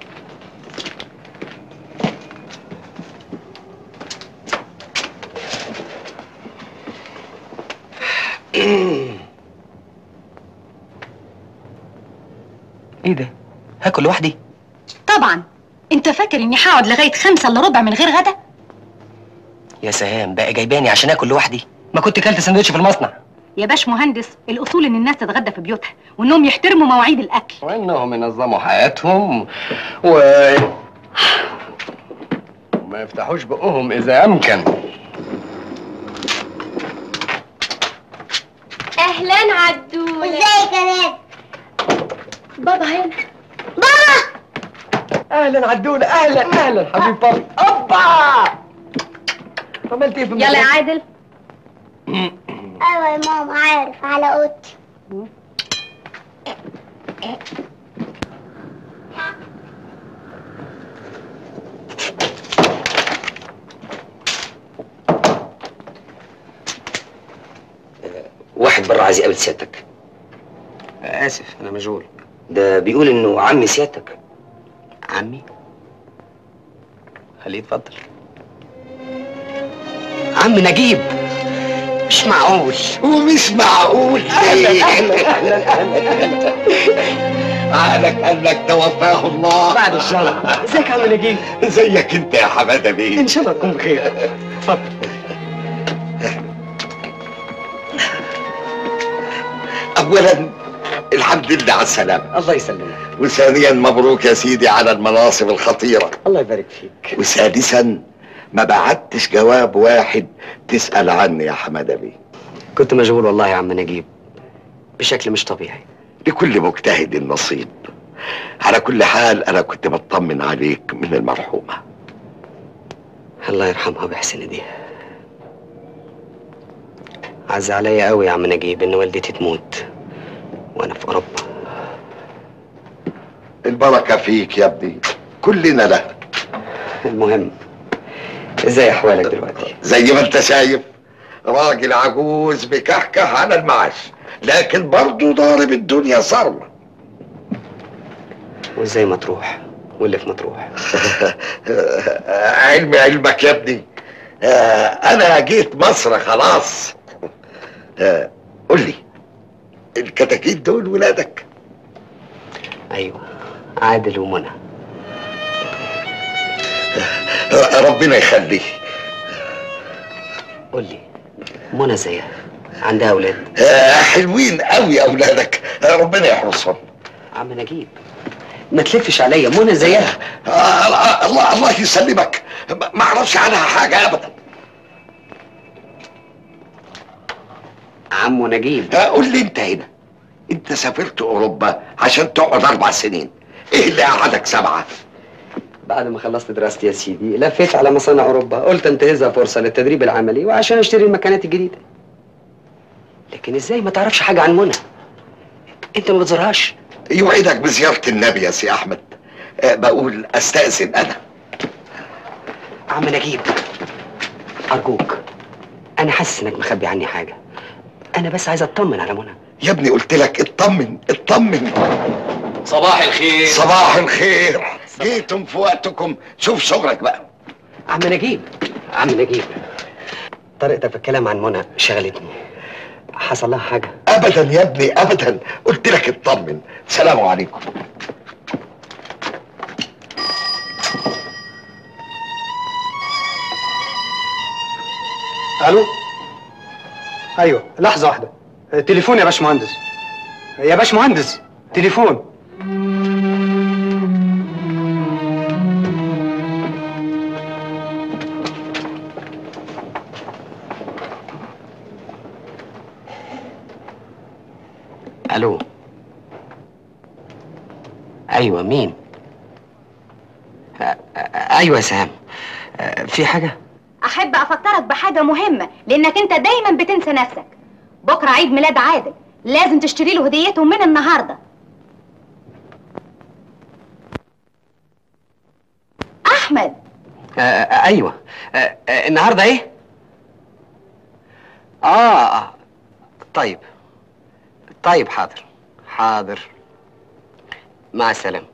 ايه ده هاكل لوحدي طبعا انت فاكر اني هقعد لغايه خمسة الا ربع من غير غدا يا سهام بقى جايباني عشان اكل لوحدي ما كنت كلت سندوتش في المصنع يا باش مهندس الاصول ان الناس تتغدى في بيوتها وانهم يحترموا مواعيد الاكل وانهم ينظموا حياتهم و ما يفتحوش بقهم اذا امكن اهلا عدولة ازيك يا ناس بابا هنا اهلا عدولة اهلا اهلا حبيب بابي اوبا عملت ايه في يلا يا المدرسة؟ عادل ايوه يا ماما عارف على اوضتي واحد بره عايز يقابل سيادتك اسف انا مشغول ده بيقول انه عم سيادتك عمي خليه يتفضل عم نجيب مش معقول ومش معقول اهلا اهلا اهلا اهلا عقلك قالك توفاه الله بعد الشر ازيك يا عم نجيب زيك انت يا حماده بيه ان شاء الله تكون بخير اتفضل اولا الحمد لله على السلامه الله يسلمك وثانيا مبروك يا سيدي على المناصب الخطيره الله يبارك فيك وثالثا ما بعتش جواب واحد تسال عني يا حماده بيه كنت مشغول والله يا عم نجيب بشكل مش طبيعي لكل مجتهد نصيب على كل حال انا كنت بطمن عليك من المرحومه الله يرحمها ويحسن ايديها عز عليا قوي يا عم نجيب ان والدتي تموت وانا في اوروبا البركه فيك يا ابني كلنا له المهم ازاي احوالك دلوقتي زي ما انت شايف راجل عجوز بكحكح على المعاش لكن برضه ضارب الدنيا صرمه وازاي مطروح واللي في مطروح علم علمك يا ابني آه، انا جيت مصر خلاص آه، قول لي الكتاكيت دول ولادك ايوه عادل ومنى آه، ربنا يخليه قول لي منى زيها عندها اولاد آه، حلوين قوي اولادك آه، ربنا يحرسهم عم نجيب ما تلفش عليا منى زيها آه، الله الله الله يسلمك ما ما اعرفش عنها حاجه ابدا عمو نجيب آه، قول لي انت هنا انت سافرت اوروبا عشان تقعد اربع سنين ايه اللي قعدك سبعه بعد ما خلصت دراستي يا سيدي لفيت على مصانع اوروبا قلت انتهزها فرصه للتدريب العملي وعشان اشتري المكانات الجديده لكن ازاي ما تعرفش حاجه عن منى انت ما بتزورهاش يوعدك بزياره النبي يا سي احمد آه، بقول استاذن انا عم نجيب ارجوك انا حاسس انك مخبي عني حاجه انا بس عايز اطمن على منى يا ابني قلت لك اطمن اطمن صباح الخير صباح الخير جيتم في وقتكم شوف شغلك بقى عم نجيب عم نجيب طريقتك في الكلام عن منى شغلتني حصل لها حاجه ابدا يا ابني ابدا قلت لك اطمن سلام عليكم الو ايوه لحظه واحده تليفون يا باشمهندس يا باشمهندس تليفون الو ايوه مين أ- أ- ايوه يا سام أ- في حاجه احب افكرك بحاجه مهمه لانك انت دايما بتنسى نفسك بكره عيد ميلاد عادل لازم تشتري له هديته من النهارده احمد أ- أ- ايوه أ- أ- النهارده ايه اه آه. طيب طيب حاضر حاضر مع السلامه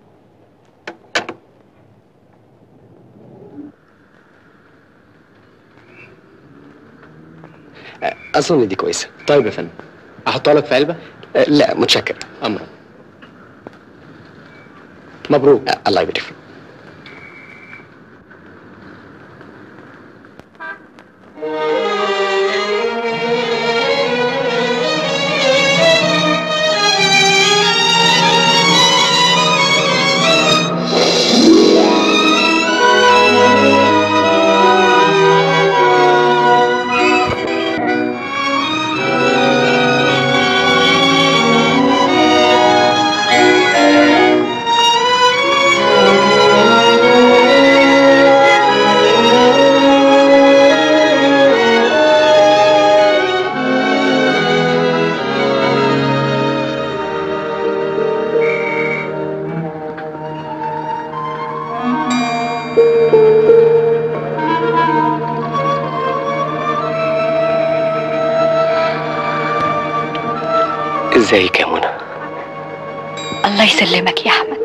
أ- اظن دي كويسه طيب يا فندم احطها لك في علبه أ، لا متشكر امرا مبروك أ- الله يبارك فيك ازيك يا منى الله يسلمك يا احمد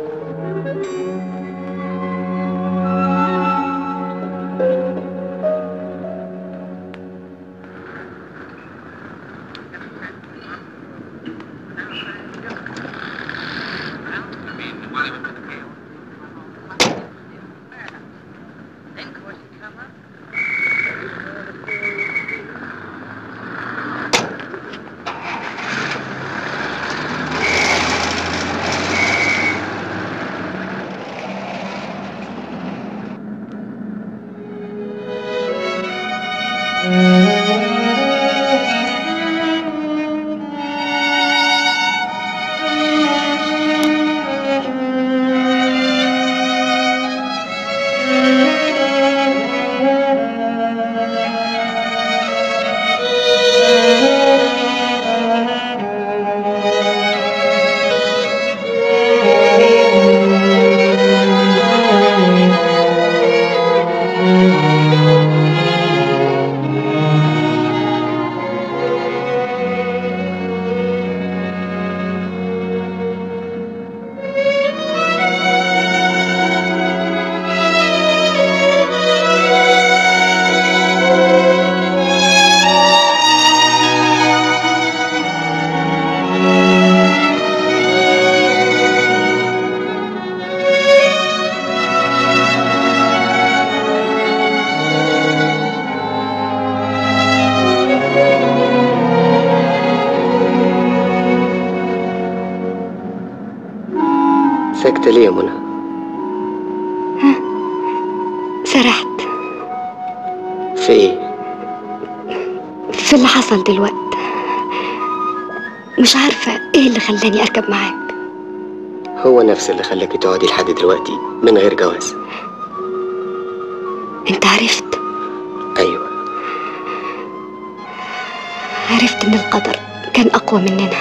ساكتة ليه يا منى سرحت في ايه في اللي حصل دلوقتي مش عارفة ايه اللي خلاني اركب معاك هو نفس اللي خلاكي تقعدي لحد دلوقتي من غير جواز انت عرفت ايوه عرفت ان القدر كان اقوى مننا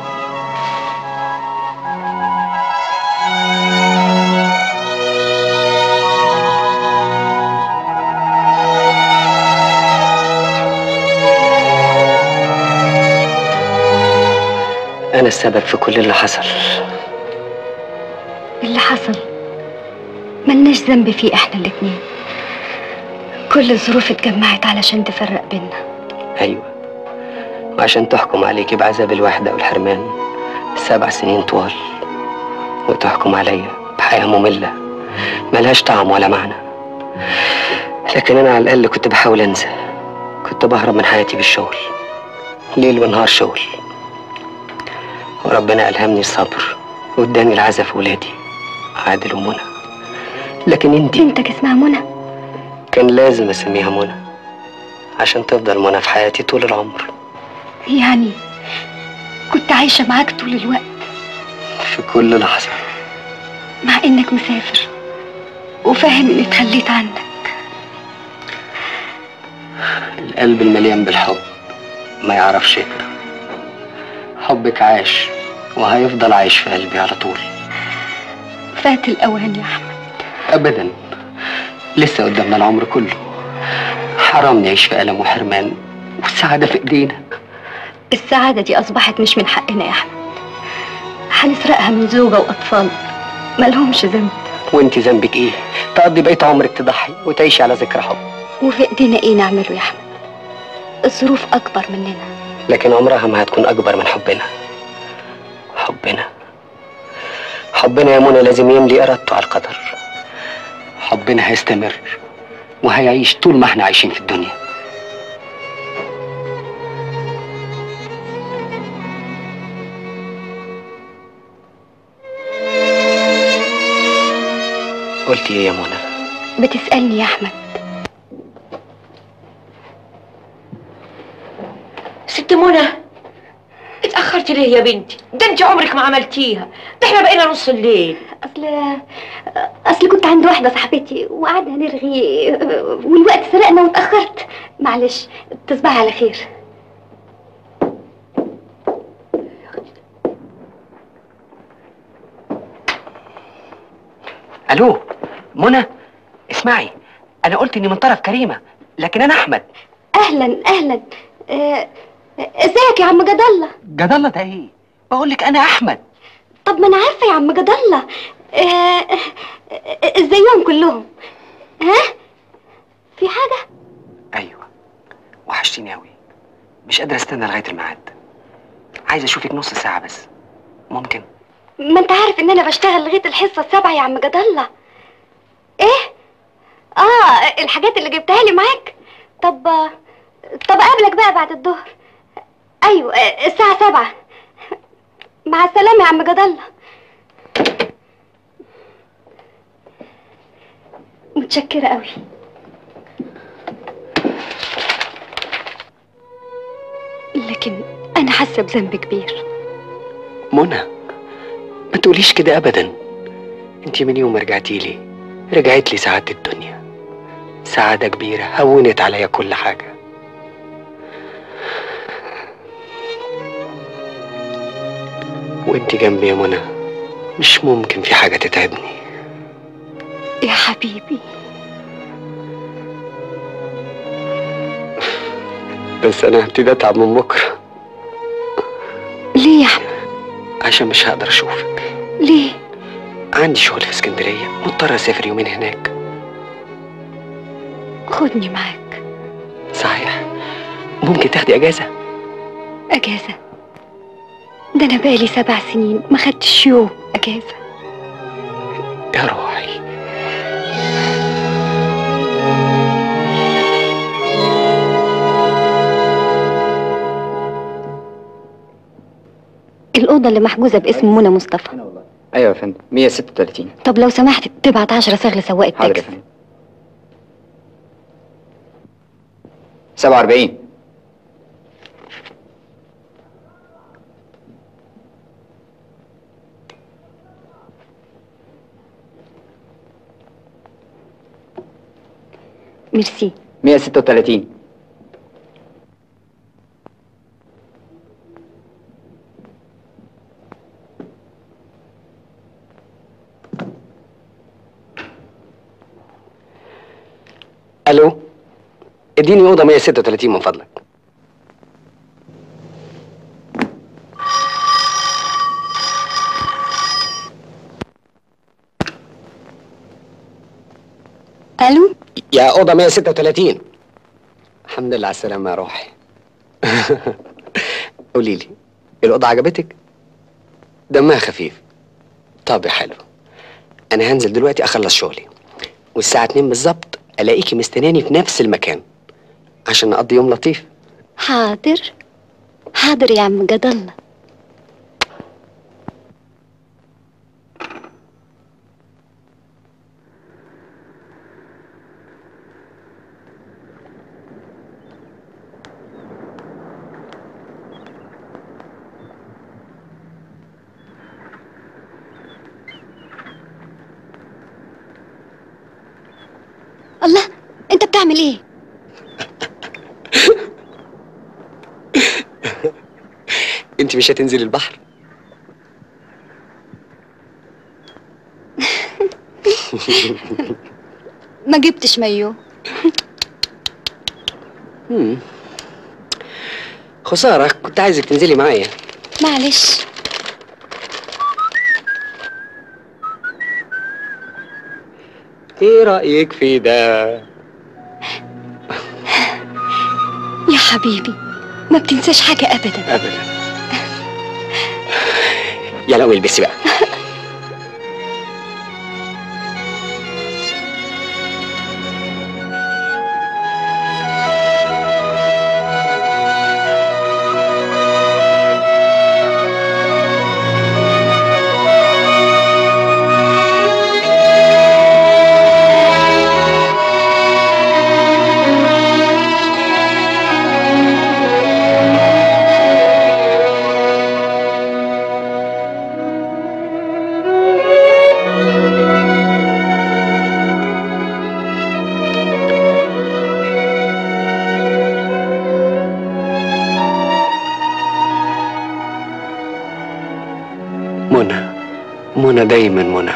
انا السبب في كل اللي حصل اللي حصل ملناش ذنب فيه احنا الاتنين كل الظروف اتجمعت علشان تفرق بينا ايوه وعشان تحكم عليكي بعذاب الوحدة والحرمان سبع سنين طوال وتحكم عليا بحياة مملة ملهاش طعم ولا معنى لكن أنا على الأقل كنت بحاول أنسى كنت بهرب من حياتي بالشغل ليل ونهار شغل وربنا ألهمني الصبر واداني العزة في ولادي عادل ومنى لكن انتي بنتك اسمها منى كان لازم اسميها منى عشان تفضل منى في حياتي طول العمر يعني كنت عايشة معاك طول الوقت في كل لحظة مع انك مسافر وفاهم اني اتخليت عنك القلب المليان بالحب ما يعرفش يكره حبك عاش وهيفضل عايش في قلبي على طول فات الاوان يا احمد ابدا لسه قدامنا العمر كله حرام نعيش في الم وحرمان والسعاده في ايدينا السعادة دي أصبحت مش من حقنا يا أحمد هنسرقها من زوجة وأطفال مالهمش ذنب وانت ذنبك ايه تقضي بقيت عمرك تضحي وتعيشي على ذكرى حب وفي إيدينا إيه نعمله يا أحمد الظروف أكبر مننا لكن عمرها ما هتكون اكبر من حبنا حبنا حبنا يا منى لازم يملي ارادته على القدر حبنا هيستمر وهيعيش طول ما احنا عايشين في الدنيا قلتي ايه يا منى بتسألني يا أحمد ست منى اتأخرتي ليه يا بنتي؟ ده انت عمرك ما عملتيها، ده احنا بقينا نص الليل. أصل أصل كنت عند واحدة صاحبتي وقعدنا نرغي والوقت سرقنا واتأخرت معلش تصبحي على خير الو منى اسمعي انا قلت اني من طرف كريمه لكن انا احمد أهلا أهلا آه ازيك يا عم جد الله جدالة ده ايه؟ بقول لك انا احمد طب ما انا عارفه يا عم جد الله آه، آه، آه، ازيهم كلهم ها في حاجه ايوه وحشتيني قوي مش قادر استنى لغايه الميعاد عايز اشوفك نص ساعه بس ممكن ما انت عارف ان انا بشتغل لغايه الحصه السابعه يا عم جد الله ايه اه الحاجات اللي جبتها لي معاك طب آه، طب اقابلك بقى بعد الظهر ايوه آه، الساعه سبعة مع السلامه يا عم جد الله متشكره قوي لكن انا حاسه بذنب كبير منى ما تقوليش كده ابدا انت من يوم ما رجعتي لي رجعت لي سعاده الدنيا سعاده كبيره هونت عليا كل حاجه وانت جنبي يا منى مش ممكن في حاجه تتعبني يا حبيبي بس انا هبتدي اتعب من بكره ليه يا احمد عشان مش هقدر اشوفك ليه عندي شغل في اسكندريه مضطر اسافر يومين هناك خدني معاك صحيح ممكن تاخدي اجازه اجازه ده انا بقالي سبع سنين ما خدتش يوم اجازه يا روحي الاوضه اللي محجوزه باسم منى مصطفى ايوه يا فندم 136 طب لو سمحت تبعت عشرة صاغ لسواق حاضر يا التاكسي فندم 47 ميرسي 136 الو اديني اوضه 136 من فضلك الو يا اوضه 136 الحمد لله على السلامه يا روحي قولي لي الاوضه عجبتك دمها خفيف طب يا حلو انا هنزل دلوقتي اخلص شغلي والساعه 2 بالظبط الاقيكي مستناني في نفس المكان عشان نقضي يوم لطيف حاضر حاضر يا عم جد الله الله انت بتعمل ايه انت مش هتنزلي البحر ما جبتش مايو مم. خساره كنت عايزك تنزلي معايا معلش ايه رايك في ده يا حبيبي ما بتنساش حاجة أبدا ابدا يلا قومي البسي بقى منى منى دايما منى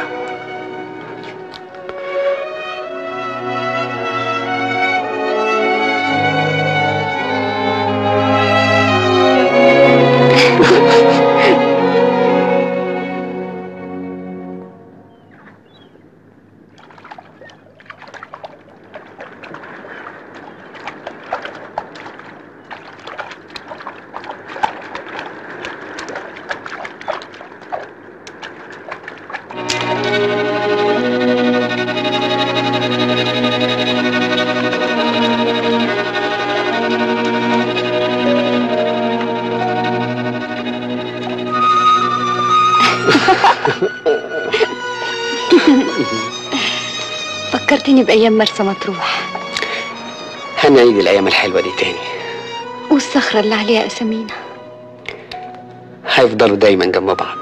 فكرتني بأيام مرسى مطروح هنعيد الأيام الحلوة دي تاني والصخرة اللي عليها أسامينا هيفضلوا دايما جنب بعض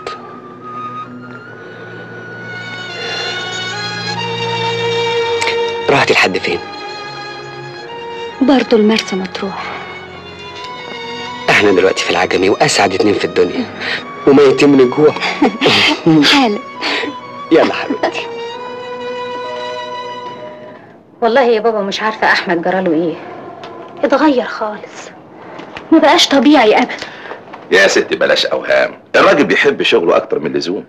رحتي لحد فين؟ برضو المرسى مطروح احنا دلوقتي في العجمي واسعد اتنين في الدنيا وميتين من الجوع حالا يلا حبيبتي والله يا بابا مش عارفة أحمد جراله إيه اتغير خالص ما بقاش طبيعي أبدا يا ستي بلاش اوهام الراجل بيحب شغله اكتر من اللزوم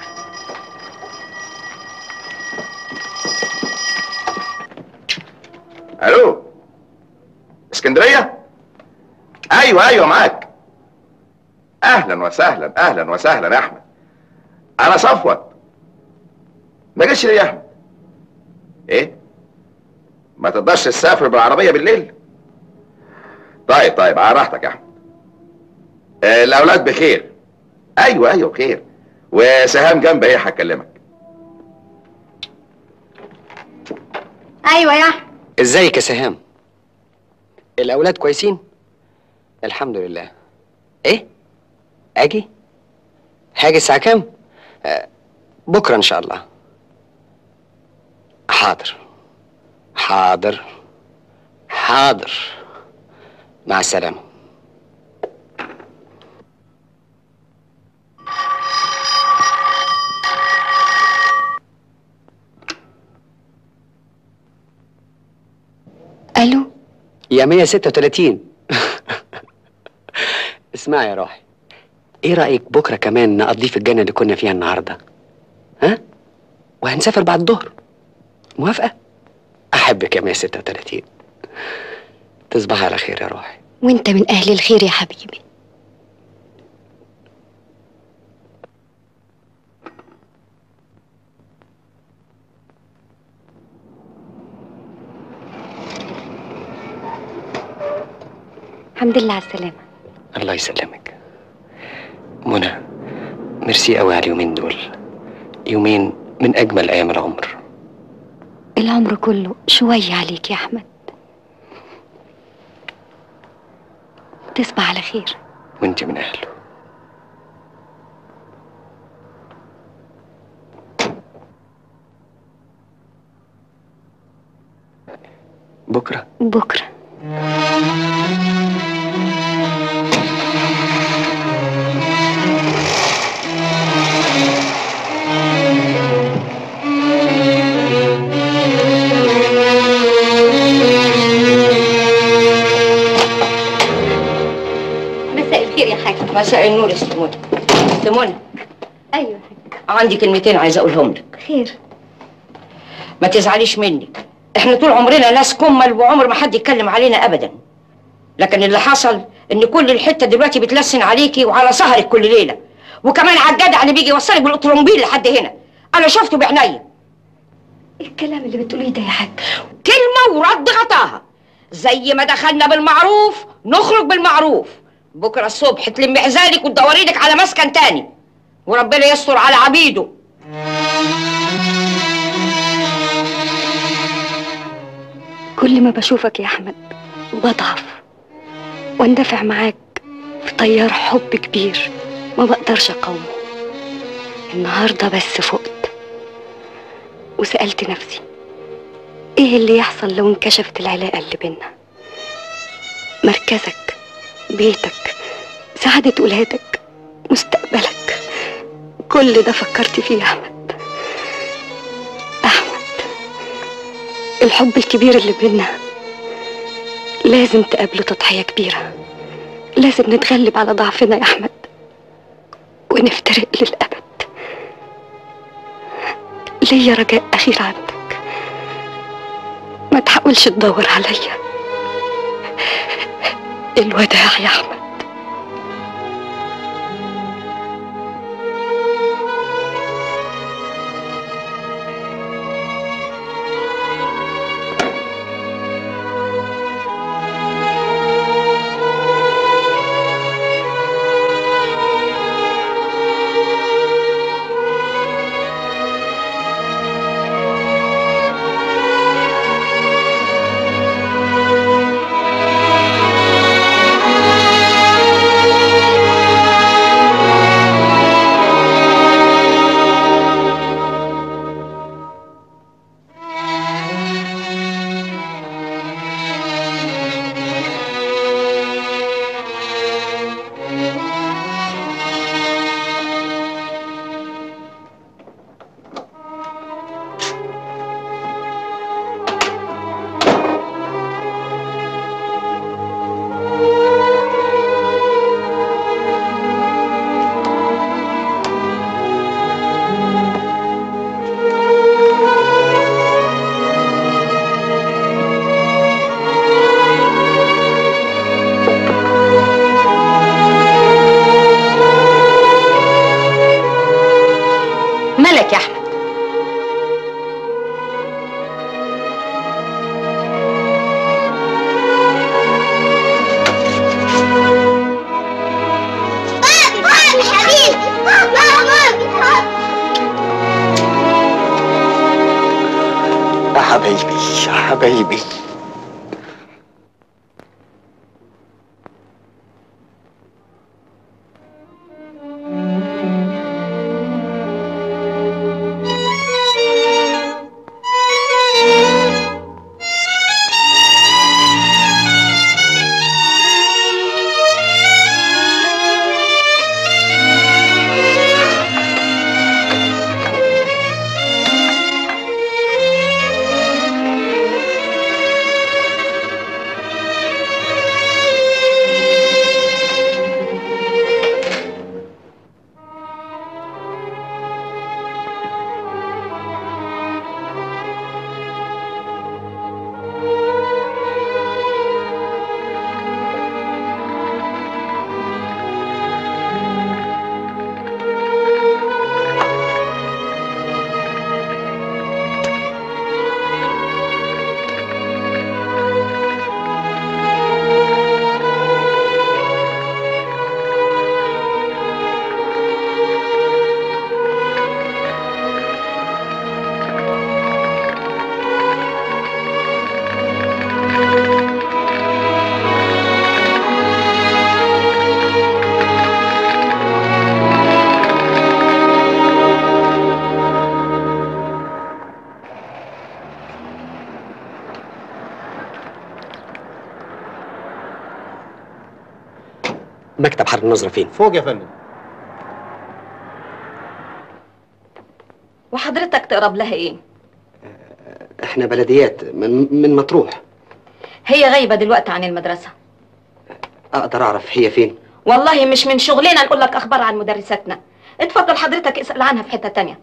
الو اسكندريه ايوه ايوه معاك اهلا وسهلا اهلا وسهلا يا احمد انا صفوت ما جيش ليه يا احمد ايه ما تقدرش تسافر بالعربيه بالليل طيب طيب على راحتك يا احمد آه، الاولاد بخير ايوه ايوه بخير وسهام جنبي هي هتكلمك ايوه يا احمد ازيك يا سهام الاولاد كويسين الحمد لله ايه اجي هاجي الساعه كام آه، بكره ان شاء الله حاضر حاضر حاضر مع السلامه ألو يا 136 اسمعي يا روحي ايه رأيك بكرة كمان نقضيه في الجنة اللي كنا فيها النهاردة ها وهنسافر بعد الظهر موافقة احبك يا 136 تصبحي على خير يا روحي وانت من أهل الخير يا حبيبي الحمد لله على السلامة الله يسلمك منى ميرسي قوي على اليومين دول يومين من اجمل ايام العمر العمر كله شوية عليك يا أحمد تصبح على خير وانت من اهله بكره بكرة مساء الخير يا حاج مساء النور يا ست منى ست منى ايوه عندي كلمتين عايزه اقولهم لك خير ما تزعليش مني احنا طول عمرنا ناس كمل وعمر ما حد يتكلم علينا ابدا لكن اللي حصل ان كل الحته دلوقتي بتلسن عليكي وعلى سهرك كل ليله وكمان على الجدع اللي بيجي يوصلك بالاوتوموبيل لحد هنا انا شفته بعينيا الكلام اللي بتقوليه ده يا حاج كلمه ورد غطاها زي ما دخلنا بالمعروف نخرج بالمعروف بكره الصبح تلمي حزانك وتدوري لك على مسكن تاني وربنا يستر على عبيده كل ما بشوفك يا أحمد بضعف واندفع معاك في تيار حب كبير ما بقدرش أقاومه النهاردة بس فقت وسألت نفسي ايه اللي يحصل لو انكشفت العلاقة اللي بينا مركزك بيتك سعادة ولادك مستقبلك كل ده فكرت فيه يا أحمد أحمد الحب الكبير اللي بينا لازم تقابله تضحية كبيرة لازم نتغلب على ضعفنا يا أحمد ونفترق للأبد ليا رجاء أخير عندك ما تحاولش تدور عليا الوداع يا أحمد حبايبي يا حبايبي مكتب حرب النظرة فين؟ فوق يا فندم وحضرتك تقرب لها ايه احنا بلديات من من مطروح هي غايبه دلوقتي عن المدرسه اقدر اعرف هي فين؟ والله مش من شغلنا نقول لك اخبار عن مدرساتنا اتفضل حضرتك اسال عنها في حته تانية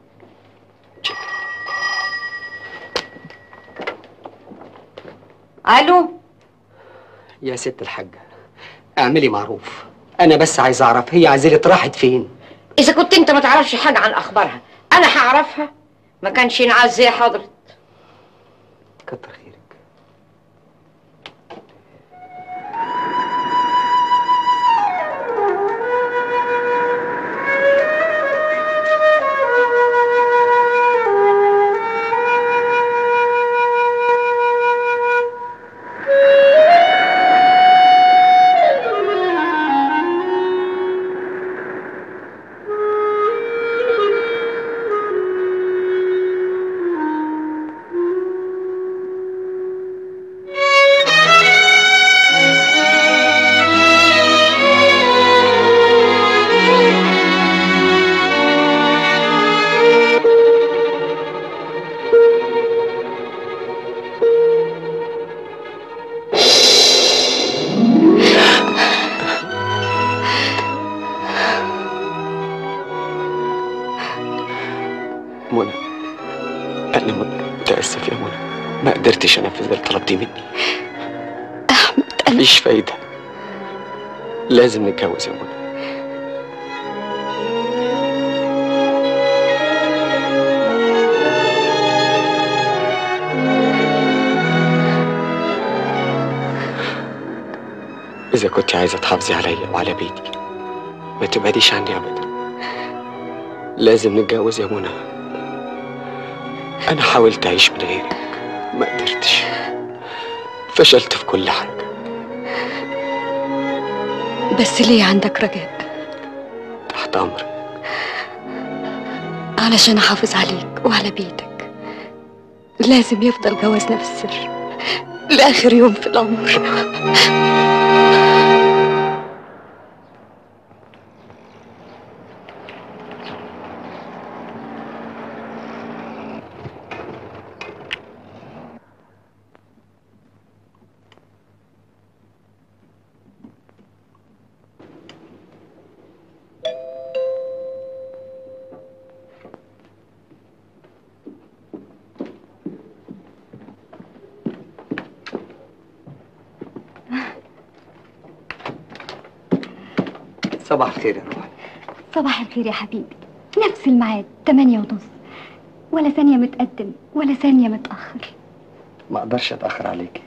الو يا ست الحاجة اعملي معروف انا بس عايز اعرف هي عزيلة راحت فين؟ اذا كنت انت ما تعرفش حاجه عن اخبارها انا هعرفها ما كانش ينعز زي حضرتك كتر خيرك منى انا متاسف يا منى ما قدرتش انفذ اللي طلبتيه مني احمد مفيش فايده لازم نتجوز يا منى إذا كنت عايزة تحافظي عليا وعلى بيتي ما تبعديش عني أبدا لازم نتجوز يا منى أنا حاولت أعيش من غيرك ما قدرتش فشلت في كل حاجة بس ليه عندك رجاء تحت أمرك علشان احافظ عليك وعلى بيتك لازم يفضل جوازنا في السر لاخر يوم في العمر صباح الخير يا روحي صباح الخير يا حبيبي نفس الميعاد تمانية ونص ولا ثانية متقدم ولا ثانية متأخر ما أقدرش أتأخر عليك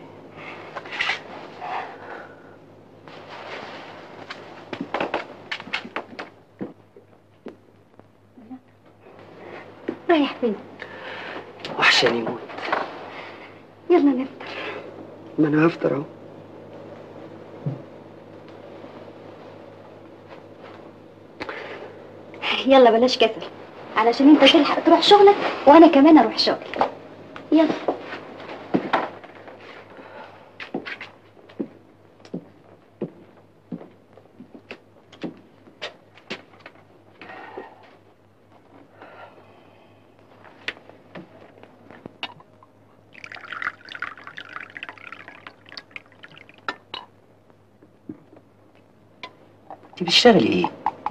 رايح فين؟ وحشاني موت يلا نفطر ما انا هفطر اهو يلا بلاش كسل علشان انت تلحق تروح شغلك وانا كمان اروح شغلي يلا انت بتشتغلي ايه؟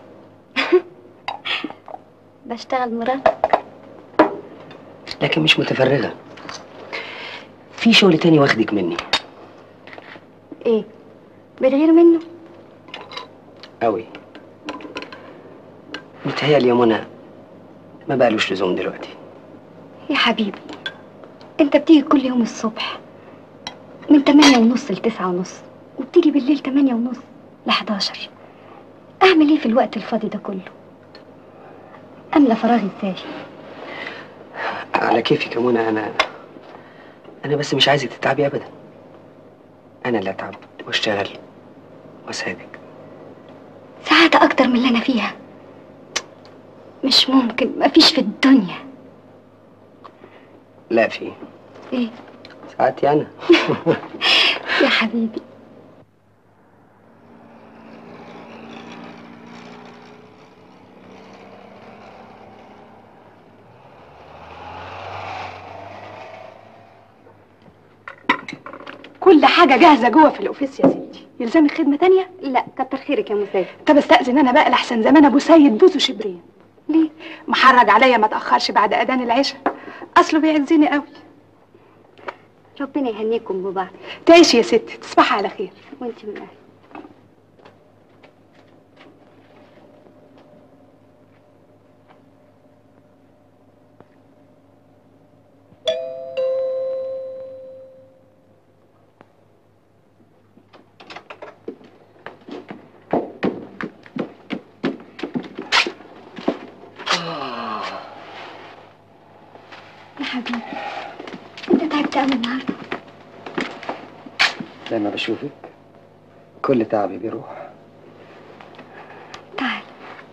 بشتغل مرات لكن مش متفرغة في شغل تاني واخدك مني ايه بتغير منه قوي متهيألي يا منى ما بقالوش لزوم دلوقتي يا حبيبي انت بتيجي كل يوم الصبح من 8 ونص ل 9 ونص وبتيجي بالليل 8 ونص ل 11 اعمل ايه في الوقت الفاضي ده كله املى فراغي ازاي على كيفك يا منى انا انا بس مش عايزك تتعبي ابدا انا اللي اتعب واشتغل واساعدك سعادة اكتر من اللي انا فيها مش ممكن مفيش في الدنيا لا في ايه ساعتي انا يا حبيبي كل حاجة جاهزة جوه في الأوفيس يا ستي يلزمك خدمة تانية؟ لا كتر خيرك يا مساعد طب استأذن أنا بقى لحسن زمان أبو سيد بوسو شبرين ليه؟ محرج عليا ما تأخرش بعد أذان العشاء أصله بيعزني قوي ربنا يهنيكم ببعض تعيشي يا ستي تصبحي على خير وانت من أهل يا حبيبي انت تعبت قوي النهارده لما بشوفك كل تعبي بيروح تعال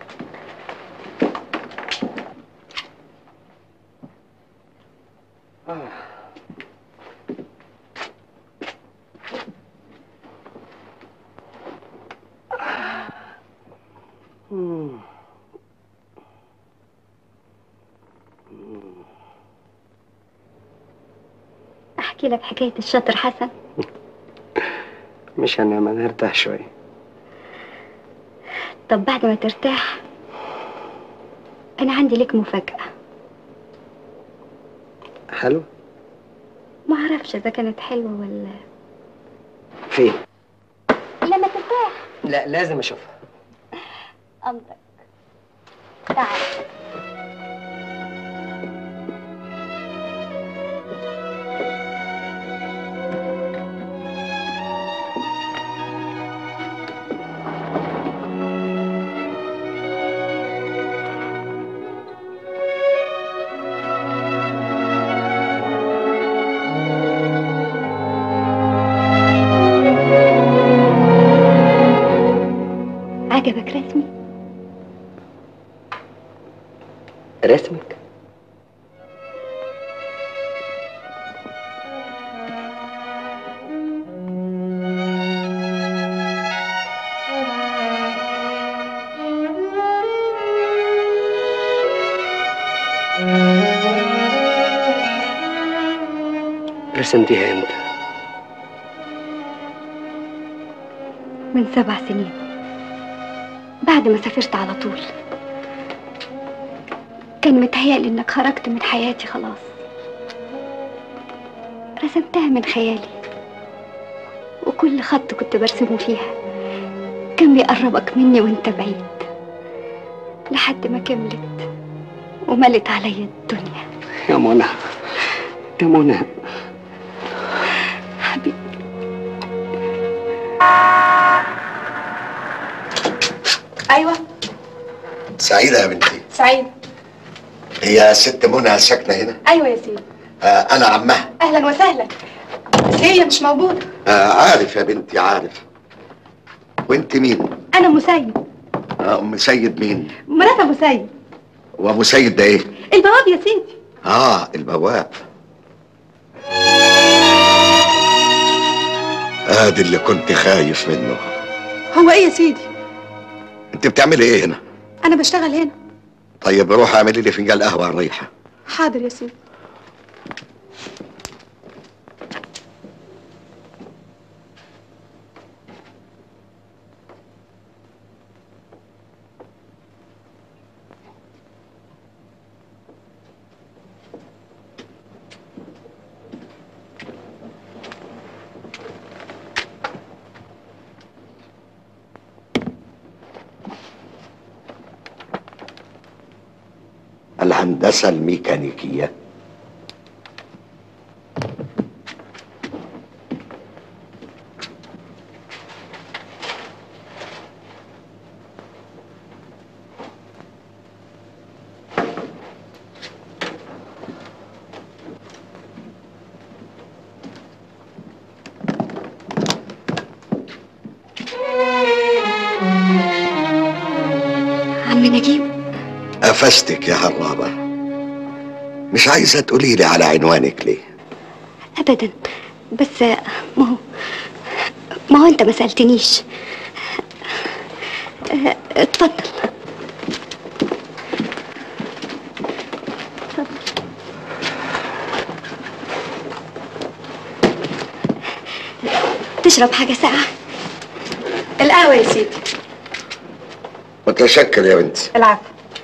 احكي لك حكايه الشاطر حسن مش هنام انا هرتاح شويه طب بعد ما ترتاح انا عندي لك مفاجاه حلو ما اعرفش اذا كانت حلوه ولا فين لما ترتاح لا لازم اشوفها امرك تعال عجبك رسمي رسمك رسمتيها امتى من سبع سنين بعد ما سافرت على طول كان متهيألي انك خرجت من حياتي خلاص رسمتها من خيالي وكل خط كنت برسمه فيها كان بيقربك مني وانت بعيد لحد ما كملت وملت عليا الدنيا يا منى يا منى حبيبي أيوة سعيدة يا بنتي سعيد هي ست منى ساكنة هنا أيوة يا سيدي آه أنا عمها أهلا وسهلا هي مش موجودة آه عارف يا بنتي عارف وانت مين أنا أم سيد آه ام سيد مين مرات أبو سيد وابو سيد ده ايه البواب يا سيدي اه البواب ادي اللي كنت خايف منه هو إيه يا سيدي انت بتعملي ايه هنا أنا بشتغل هنا طيب روح اعملي لي فنجان قهوه على الريحه حاضر يا سيدي الهندسه الميكانيكيه عم نجيب قفشتك يا هرابه مش عايزه تقولي لي على عنوانك ليه ابدا بس ما هو ما هو انت ما سالتنيش اه، اتفضل تشرب حاجه ساقعه القهوة يا سيدي متشكر يا بنتي العفو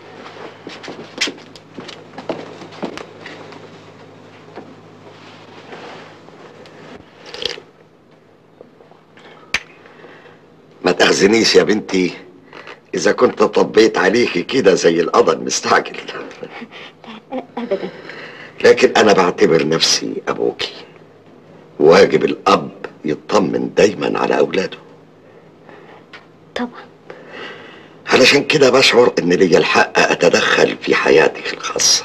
ما تأخذنيش يا بنتي إذا كنت طبيت عليكي كده زي القضا المستعجل ابدا لكن أنا بعتبر نفسي أبوكي واجب الأب يطمن دايما على أولاده طبعا علشان كده بشعر إن ليا الحق أتدخل في حياتك الخاصة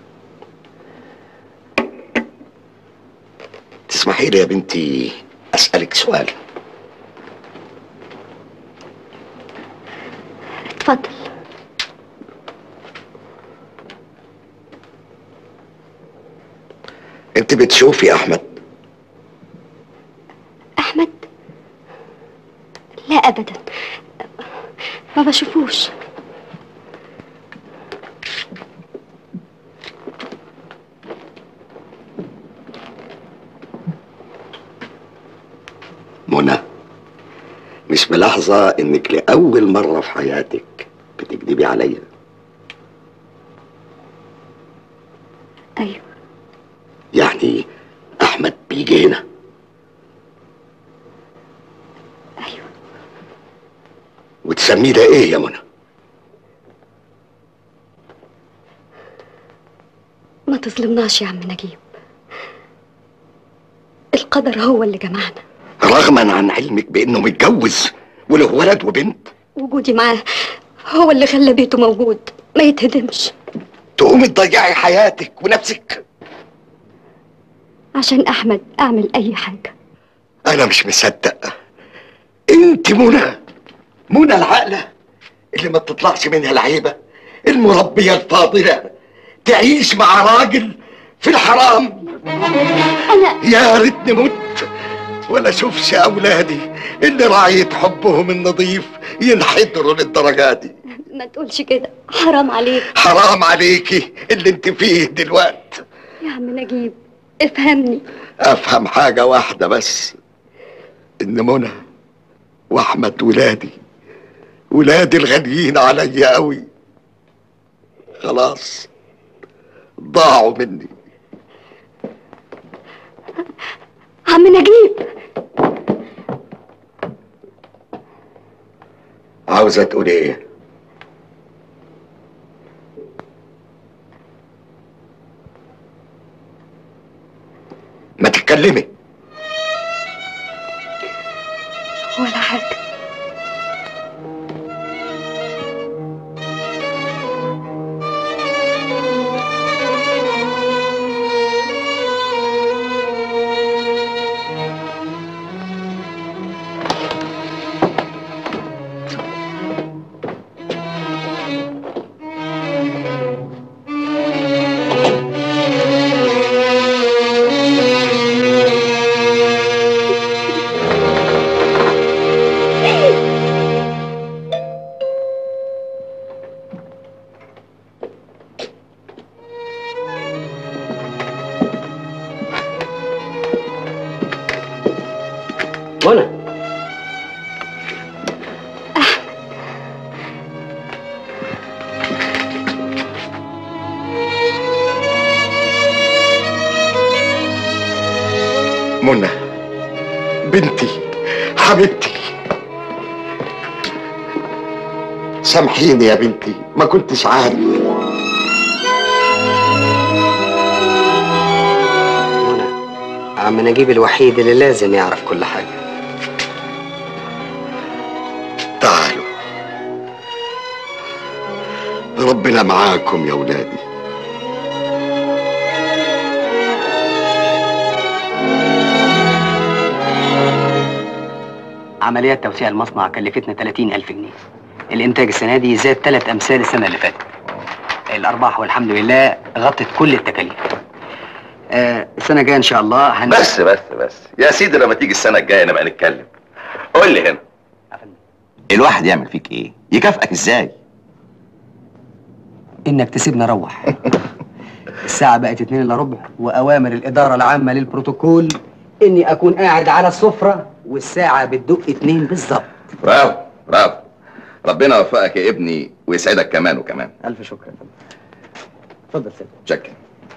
تسمحي لي يا بنتي أسألك سؤال اتفضل أنت بتشوفي أحمد احمد لا ابدا ما بشوفوش منى مش ملاحظة إنك لأول مرة في حياتك بتكذبي عليا ايوه يعني أحمد بيجي هنا ايوه وتسميه ده إيه يا منى؟ ما تظلمناش يا عم نجيب القدر هو اللي جمعنا رغما عن علمك بإنه متجوز وله ولد وبنت وجودي معاه هو اللي خلى بيته موجود ما يتهدمش تقومي تضيعي حياتك ونفسك عشان احمد اعمل اي حاجه أنا مش مصدق أنت منى منى العاقلة اللي ما بتطلعش منها العيبة المربية الفاضلة تعيش مع راجل في الحرام أنا يا ريتني مت ولا اشوفش اولادي اللي راعية حبهم النظيف ينحدروا للدرجة دي ما تقولش كده حرام عليك حرام عليكي اللي انت فيه دلوقتي يا عم نجيب افهمني افهم حاجة واحدة بس ان منى واحمد ولادي ولادي الغاليين عليا قوي خلاص ضاعوا مني عم نجيب عاوزة تقول ايه ما تتكلمي ولا حاجه منى منى بنتي حبيبتي سامحيني يا بنتي ما كنتش عارف عم نجيب الوحيد اللي لازم يعرف كل حاجة تعالوا ربنا معاكم يا ولادي عمليات توسيع المصنع كلفتنا 30 ألف جنيه الإنتاج السنة دي زاد ثلاث أمثال السنة اللي فاتت الأرباح والحمد لله غطت كل التكاليف آه السنة الجاية إن شاء الله هن... بس بس بس يا سيدي لما تيجي السنه الجايه نبقى نتكلم قول لي هنا الواحد يعمل فيك ايه يكافئك ازاي إنك تسيبنا روح الساعة بقت اتنين إلا ربع وأوامر الإدارة العامة للبروتوكول إني أكون قاعد على السفرة والساعة بتدق اتنين بالظبط برافو برافو ربنا يوفقك يا ابني ويسعدك كمان وكمان ألف شكر يا فندم اتفضل سيدي شكرا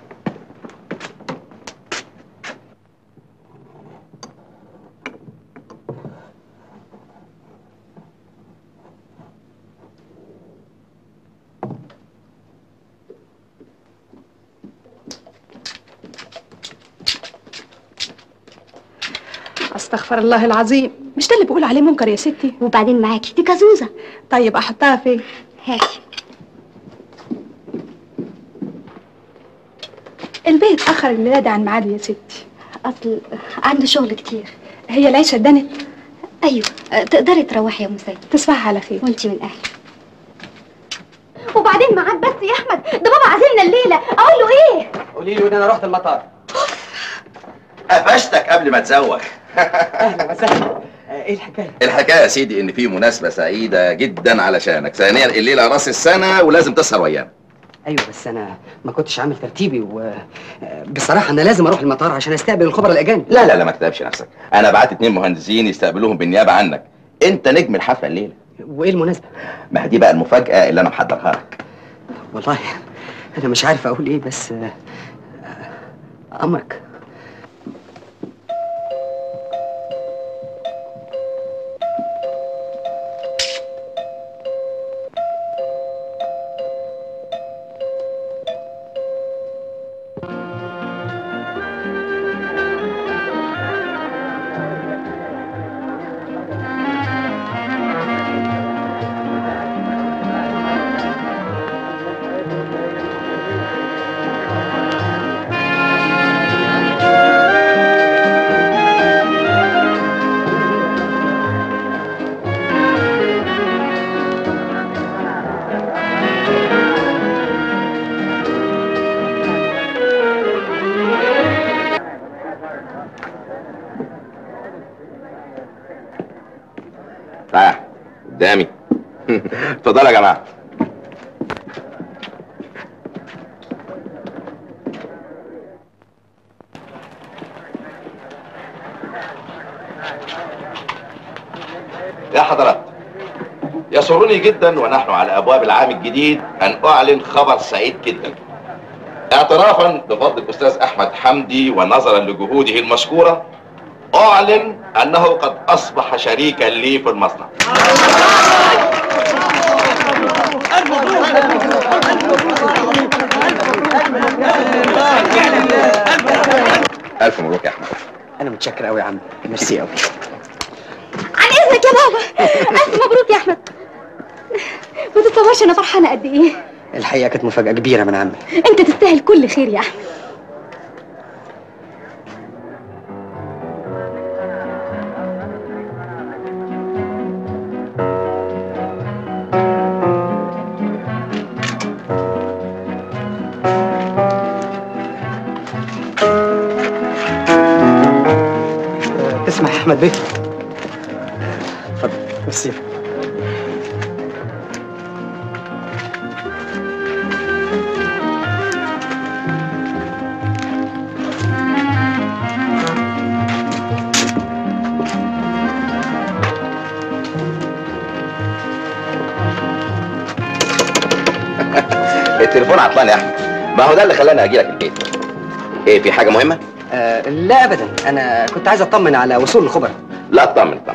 استغفر الله العظيم مش ده اللي بقول عليه منكر يا ستي وبعدين معاكي دي كازوزه طيب احطها فين هاتي البيت اتاخر الميلاد عن ميعاده يا ستي اصل عنده شغل كتير هي العيشه اتدنت ايوه تقدري تروحي يا مسيد تصبحي على خير وانتي من اهلي وبعدين معاك بس يا احمد ده بابا عازمنا الليله اقول له ايه قولي له إن أنا رحت المطار قفشتك قبل ما تزوغ أهلا وسهلا إيه الحكاية؟ الحكايه يا سيدي ان في مناسبه سعيده جدا علشانك ثانيا الليله راس السنه ولازم تسهر ويانا أيوة بس أنا ما كنتش عامل ترتيبي و بصراحة أنا لازم أروح المطار عشان أستقبل الخبراء الأجانب لا لا لا ما تتعبش نفسك انا بعت اتنين مهندسين يستقبلوهم بالنيابه عنك انت نجم الحفله الليله وإيه المناسبة؟ ما هي دي بقى المفاجاه اللي انا محضرها لك والله أنا مش عارف أقول إيه بس آه، آه، أمرك تعال قدامي اتفضلوا يا جماعه يا حضرات يسرني جدا ونحن على ابواب العام الجديد ان اعلن خبر سعيد جدا اعترافا بفضل الاستاذ احمد حمدي ونظرا لجهوده المشكوره اعلن انه قد اصبح شريكا لي في المصنع الف مبروك يا احمد أنا متشكر أوي يا عم ميرسي أوي عن اذنك يا بابا الف مبروك يا احمد ما تتصورش انا فرحانه قد ايه الحقيقة كانت مفاجأة كبيرة من عمي انت تستاهل كل خير يا احمد اسمع يا أحمد بيه اتفضل ميرسي التليفون عطلان يا احمد ما هو ده اللي خلاني اجي لك البيت ايه في حاجه مهمه آه لا ابدا انا كنت عايز اطمن على وصول الخبراء لا اطمن اطمن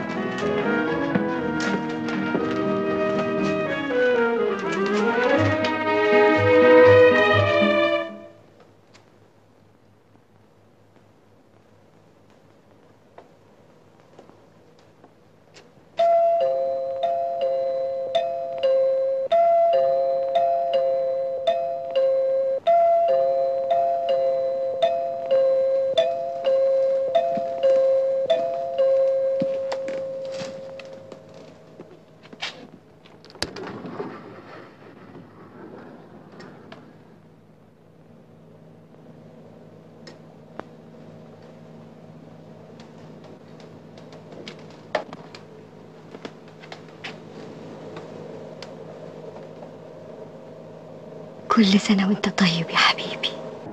كل سنة وانت طيب يا حبيبي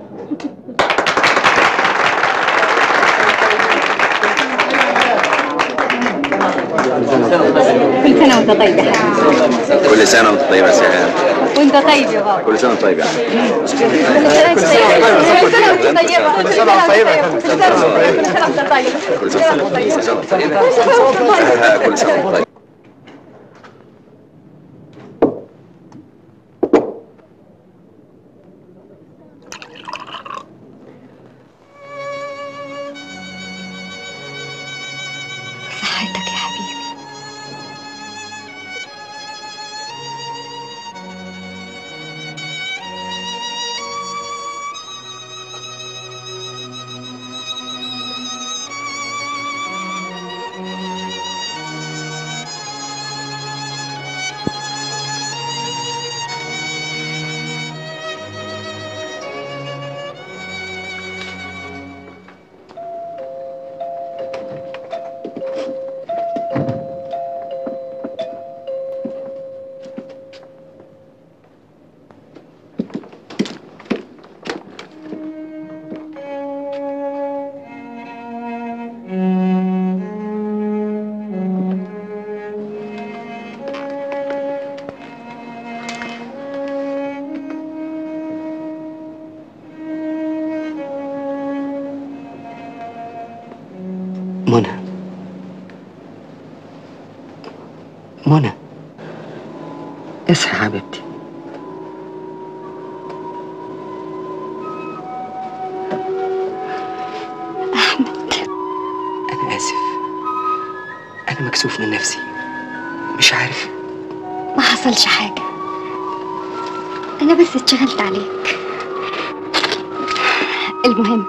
كل سنة وانت طيب يا حبيبي كل سنه وانت طيب يا سهام وانت طيب يا بابا كل سنه وانت طيب يا احمد كل سنة وانت طيبة كل سنة وانت طيبة كل سنة وانت طيب كل سنه وانت طيب كل سنه وانت طيب كل سنه وانت طيب صحتك يا حبيبي منى منى اصحي حبيبتي أنا آسف أنا مكسوف من نفسي مش عارف ما حصلش حاجة أنا بس اتشغلت عليك المهم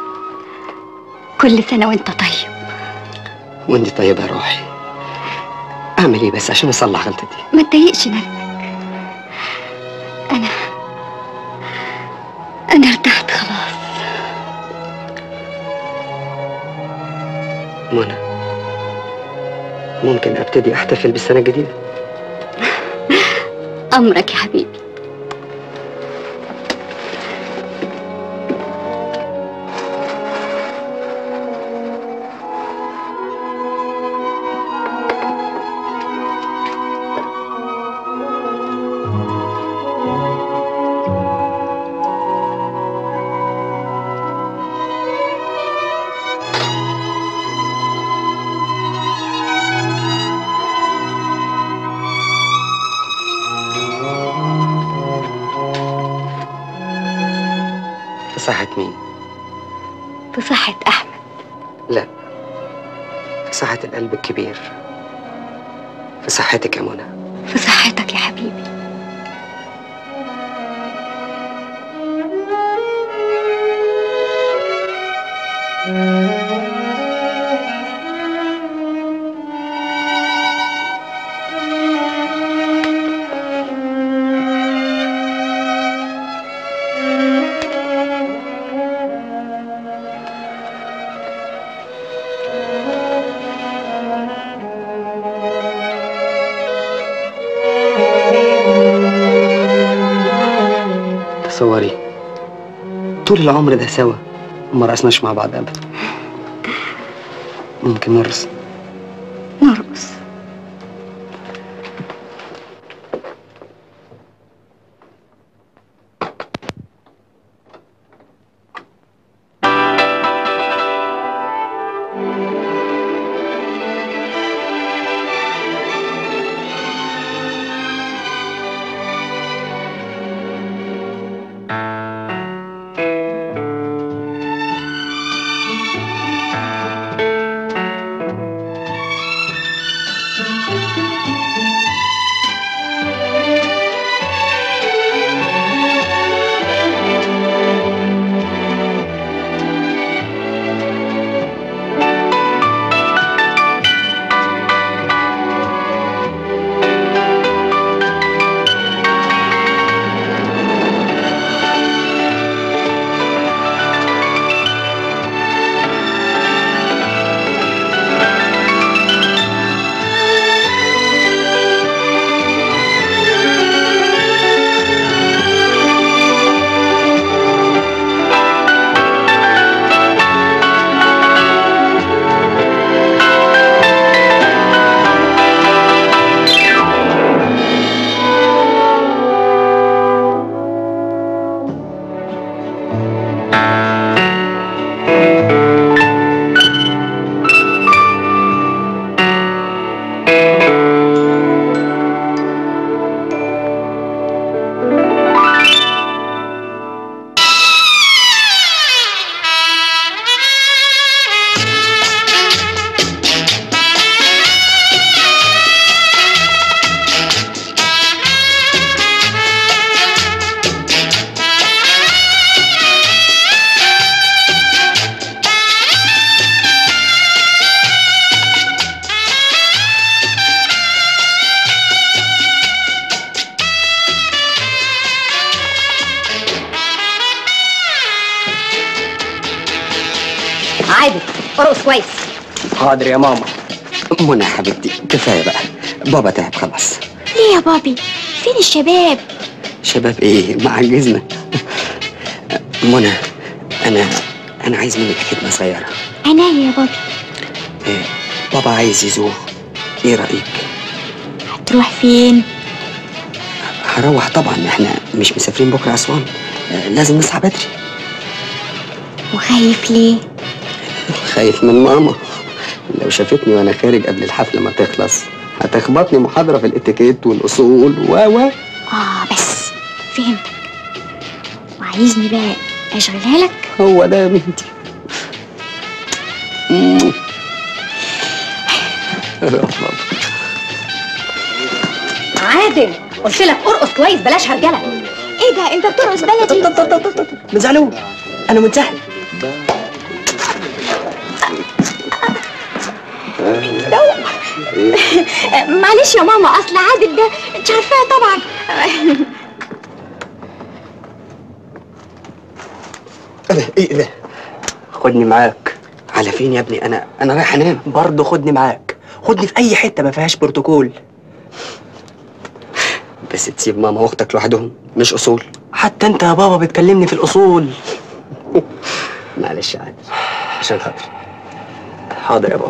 كل سنة وانت طيب وانت طيبة يا روحي أعمل إيه بس عشان أصلح غلطتي ما تضايقش نفسك أنا أنا ارتحت خلاص منى ممكن أبتدي أحتفل بالسنة الجديدة أمرك يا حبيبي في صحة مين؟ في صحة أحمد لا في صحة القلب الكبير في صحتك يا منى في صحتك يا حبيبي تصوري طول العمر ده سوا وما رقصناش مع بعض ابدا ممكن نرقص نرقص كويس حاضر يا ماما منى يا حبيبتي كفايه بقى بابا تعب خلاص ليه يا بابي فين الشباب شباب ايه معجزنا منى انا انا عايز منك خدمه صغيره عناية يا بابي إيه بابا عايز يزور ايه رايك هتروح فين هروح طبعا احنا مش مسافرين بكره اسوان آه، لازم نصحى بدري وخايف ليه خايف من ماما لو شافتني وانا خارج قبل الحفله ما تخلص هتخبطني محاضره في الاتيكيت والاصول و و اه بس فهمتك وعايزني بقى اشغلها لك هو ده يا بنتي مم. عادل قلت لك ارقص كويس بلاش هرجله ايه ده انت بترقص بلدي ما تزعلوش انا متزحلق معلش يا ماما اصل عادل ده انت عارفاه طبعا ايه ده خدني معاك على فين يا ابني انا انا رايح انام برضه خدني معاك خدني في اي حته ما فيهاش بروتوكول بس تسيب ماما واختك لوحدهم مش اصول حتى انت يا بابا بتكلمني في الاصول معلش عادي عشان خاطري حاضر يا بابا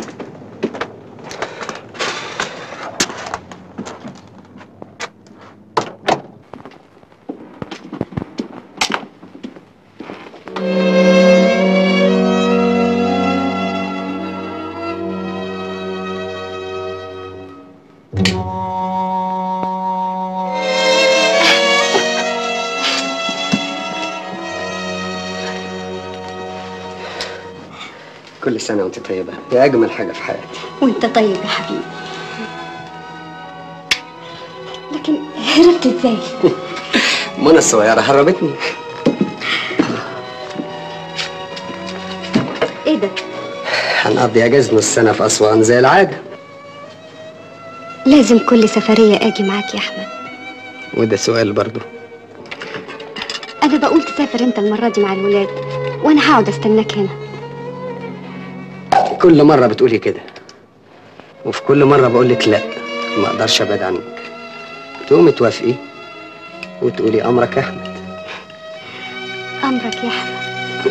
كل سنه وانت طيبه يا اجمل حاجه في حياتي وانت طيب يا حبيبي لكن هربت ازاي منى الصغيره هربتني ايه ده هنقضي اجازه نص سنه في اسوان زي العاده لازم كل سفرية اجي معاك يا احمد وده سؤال برضه انا بقول تسافر انت المرة دي مع الولاد وانا هقعد استناك هنا كل مره بتقولي كده وفي كل مره بقول لك لا ما اقدرش ابعد عنك تقومي توافقي وتقولي امرك يا احمد امرك يا احمد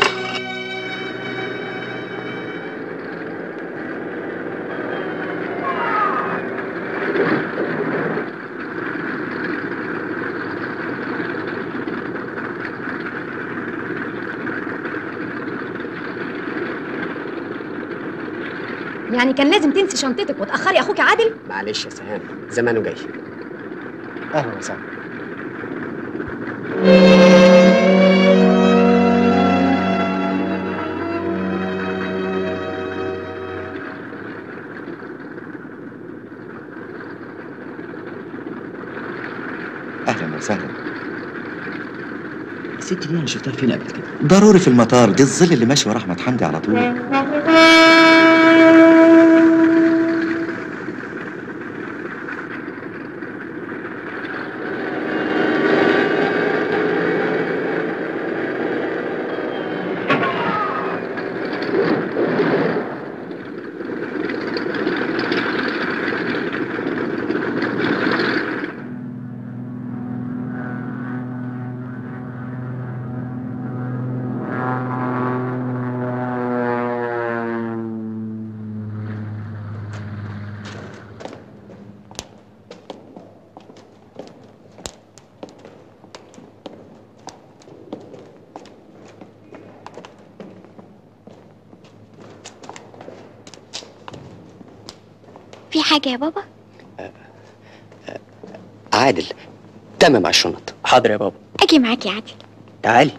يعني كان لازم تنسي شنطتك وتاخري اخوك عادل معلش يا سهام زمانه جاي اهلا وسهلا اهلا وسهلا الست دي انا شفتها فين قبل كده ضروري في المطار دي الظل اللي ماشي ورا احمد حمدي على طول في حاجة يا بابا عادل تمام على الشنط حاضر يا بابا اجي معاك يا عادل تعالي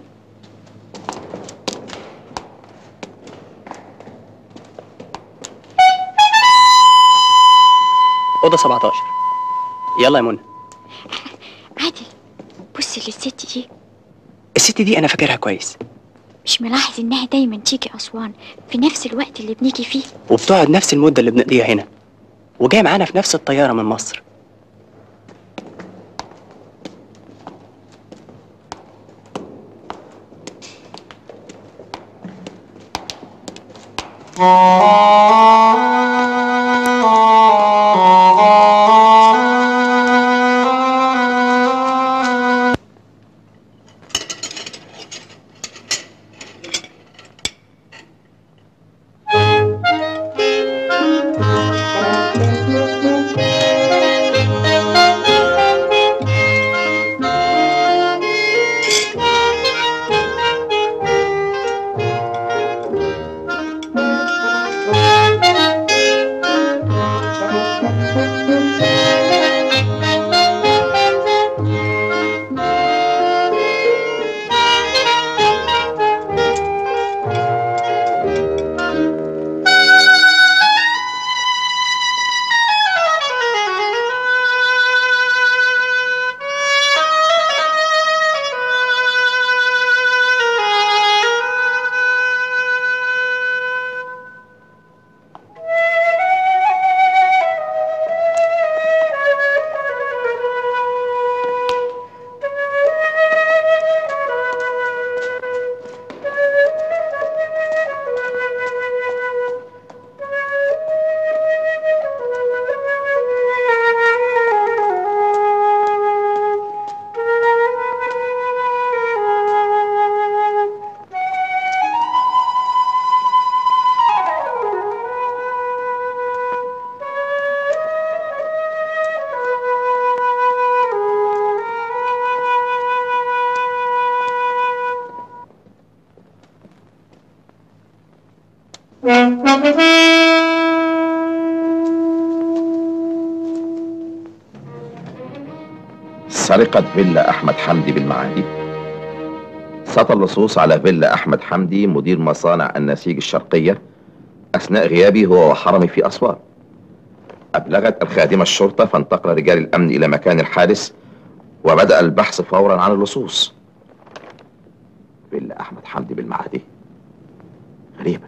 اوضه 17 يلا يا منى عادل بص للست دي الست دي انا فاكرها كويس مش ملاحظ انها دايما تيجي اسوان في نفس الوقت اللي بنيجي فيه وبتقعد نفس المده اللي بنقضيها هنا وجاي معانا في نفس الطياره من مصر سرقة فيلا أحمد حمدي بالمعادي سطى اللصوص على فيلا أحمد حمدي مدير مصانع النسيج الشرقية أثناء غيابي هو وحرمي في أسوان أبلغت الخادمة الشرطة فانتقل رجال الأمن إلى مكان الحادث وبدأ البحث فورا عن اللصوص فيلا أحمد حمدي بالمعادي غريبة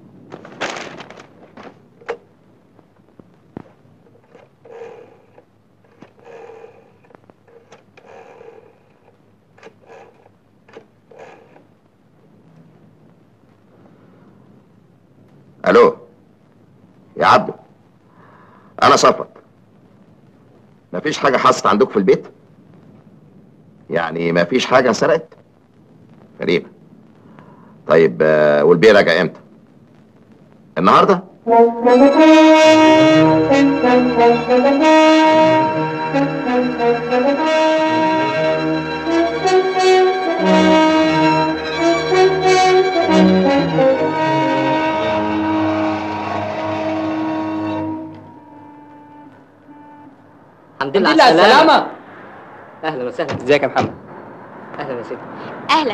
الو يا عبده انا صفت مفيش حاجه حصلت عندك في البيت يعني مفيش حاجه انسرقت غريبه طيب آه، والبيه راجع امتى النهارده الحمد لله الحمد على لله على السلامة السلامة. أهلا وسهلا ازيك يا محمد أهلا يا سيدي اهلا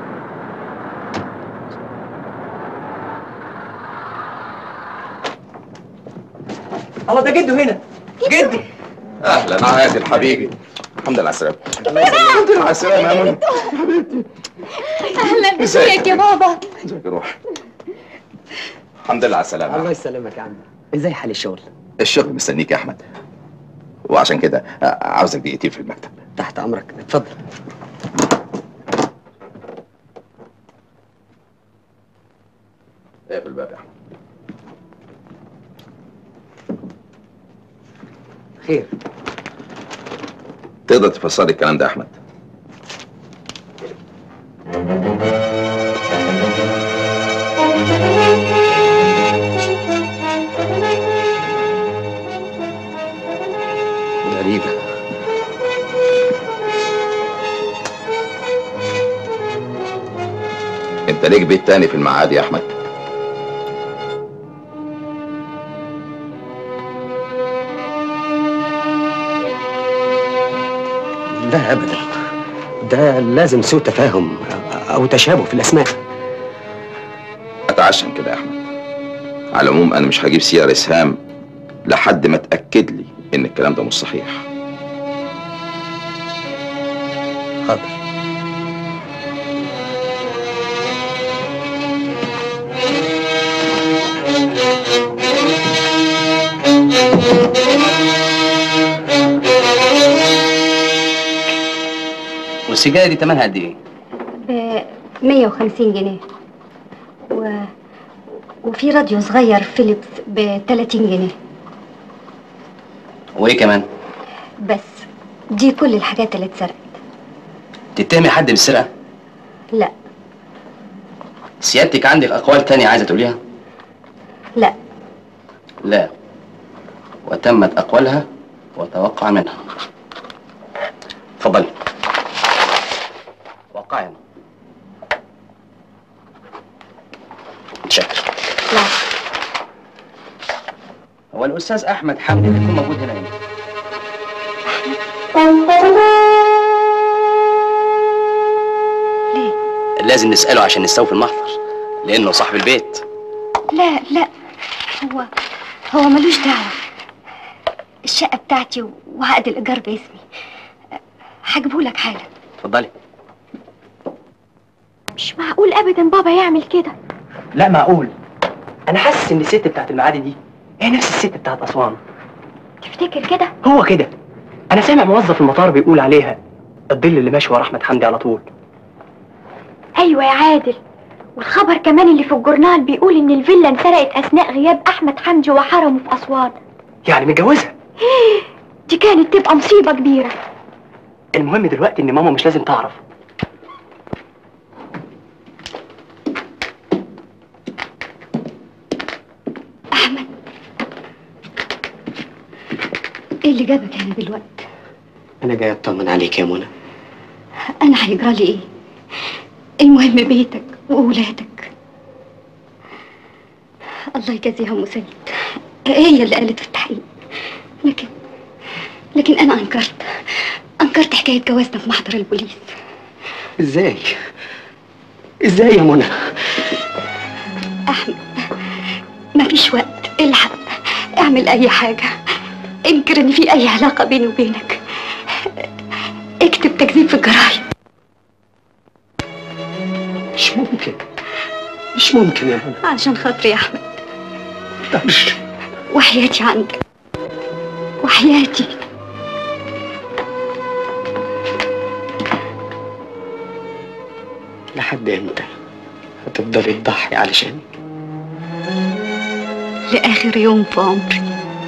الله ده جده هنا جدي اهلا عادل حبيبي الحمد لله على السلامه الحمد لله على السلامه يا منى اهلا ازيك؟ بيك يا بابا ازيك يا روح الحمد لله على السلامه الله يسلمك يا عم ازاي حال الشغل الشغل مستنيك يا احمد وعشان كده آه، عاوزك دقيقتين في المكتب تحت أمرك اتفضل اقفل الباب يا احمد خير تقدر تفسر لي الكلام ده يا احمد غريبة انت ليك بيت تاني في المعادي يا احمد لا أبدا ده لازم سوء تفاهم أو تشابه في الأسماء اتعشم كده يا احمد على العموم انا مش هجيب سيره اسهام لحد ما تاكد لي ان الكلام ده مش صحيح حاضر والسجاده دي تمنها قد ايه؟ ب 150 جنيه و... وفي راديو صغير فيليبس ب 30 جنيه وايه كمان بس دي كل الحاجات اللي اتسرقت تتهمي حد بالسرقه لا سيادتك عندك اقوال تانية عايزه تقوليها لا لا وتمت اقوالها وتوقع منها اتفضلي وقعي هنا. متشكر لا هو الاستاذ احمد حمدي اللي يكون موجود هنا امتى ليه لازم نساله عشان نستوفي المحضر لانه صاحب البيت لا لا هو هو ملوش دعوة الشقة بتاعتي وعقد الإيجار باسمي هجيبهولك حالا اتفضلي مش معقول ابدا بابا يعمل كده لا معقول انا حاسس ان الست بتاعت المعادي دي هي نفس الست بتاعت اسوان تفتكر كده هو كده انا سامع موظف المطار بيقول عليها الظل اللي ماشي ورا احمد حمدي على طول ايوه يا عادل والخبر كمان اللي في الجورنال بيقول ان الفيلا انسرقت اثناء غياب احمد حمدي وحرمه في اسوان يعني متجوزها دي كانت تبقى مصيبه كبيره المهم دلوقتي ان ماما مش لازم تعرف ايه اللي جابك هنا دلوقتي انا جاي اطمن عليك يا منى انا هيجرى لي ايه المهم بيتك واولادك الله يجازيها ام سيد هي اللي قالت في التحقيق لكن لكن انا انكرت انكرت حكايه جوازنا في محضر البوليس ازاي ازاي يا منى احمد مفيش وقت الحق اعمل اي حاجه انكر ان في اي علاقه بيني وبينك اكتب تكذيب في الجرايد مش ممكن مش ممكن يا منى عشان خاطري يا احمد مقدرش وحياتي عندك وحياتي لحد امتى هتفضلي تضحي علشاني لاخر يوم في عمري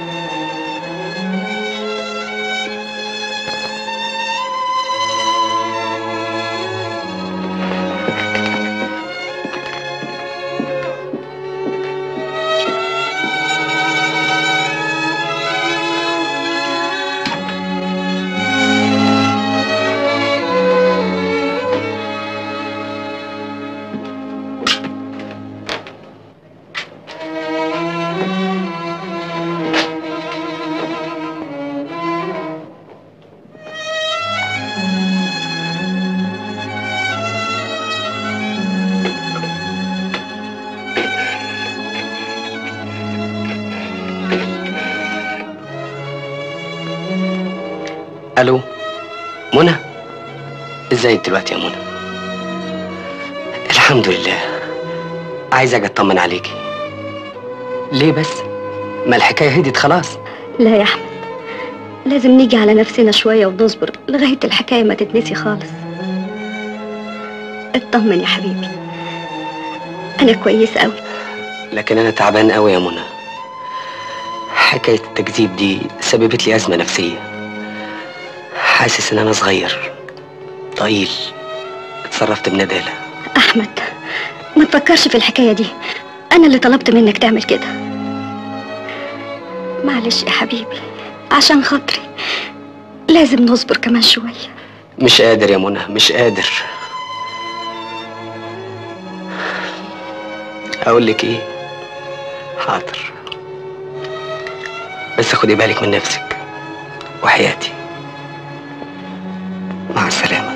الو منى ازيك دلوقتي يا منى الحمد لله عايز اجي اطمن عليكي ليه بس ما الحكايه هديت خلاص لا يا احمد لازم نيجي على نفسنا شويه ونصبر لغايه الحكايه ما تتنسي خالص اطمن يا حبيبي انا كويس قوي لكن انا تعبان قوي يا منى حكايه التكذيب دي سببت لي ازمه نفسيه حاسس ان انا صغير طويل اتصرفت بندالة احمد ما تفكرش في الحكايه دي انا اللي طلبت منك تعمل كده معلش يا حبيبي عشان خاطري لازم نصبر كمان شويه مش قادر يا منى مش قادر اقول لك ايه حاضر بس خدي بالك من نفسك وحياتي مع السلامه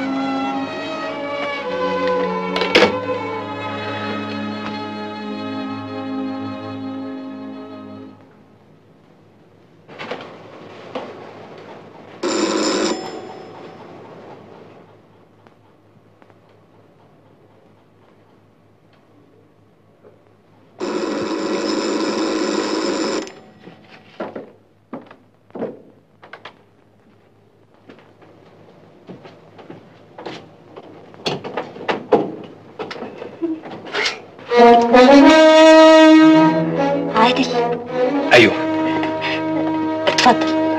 ايوه اتفضل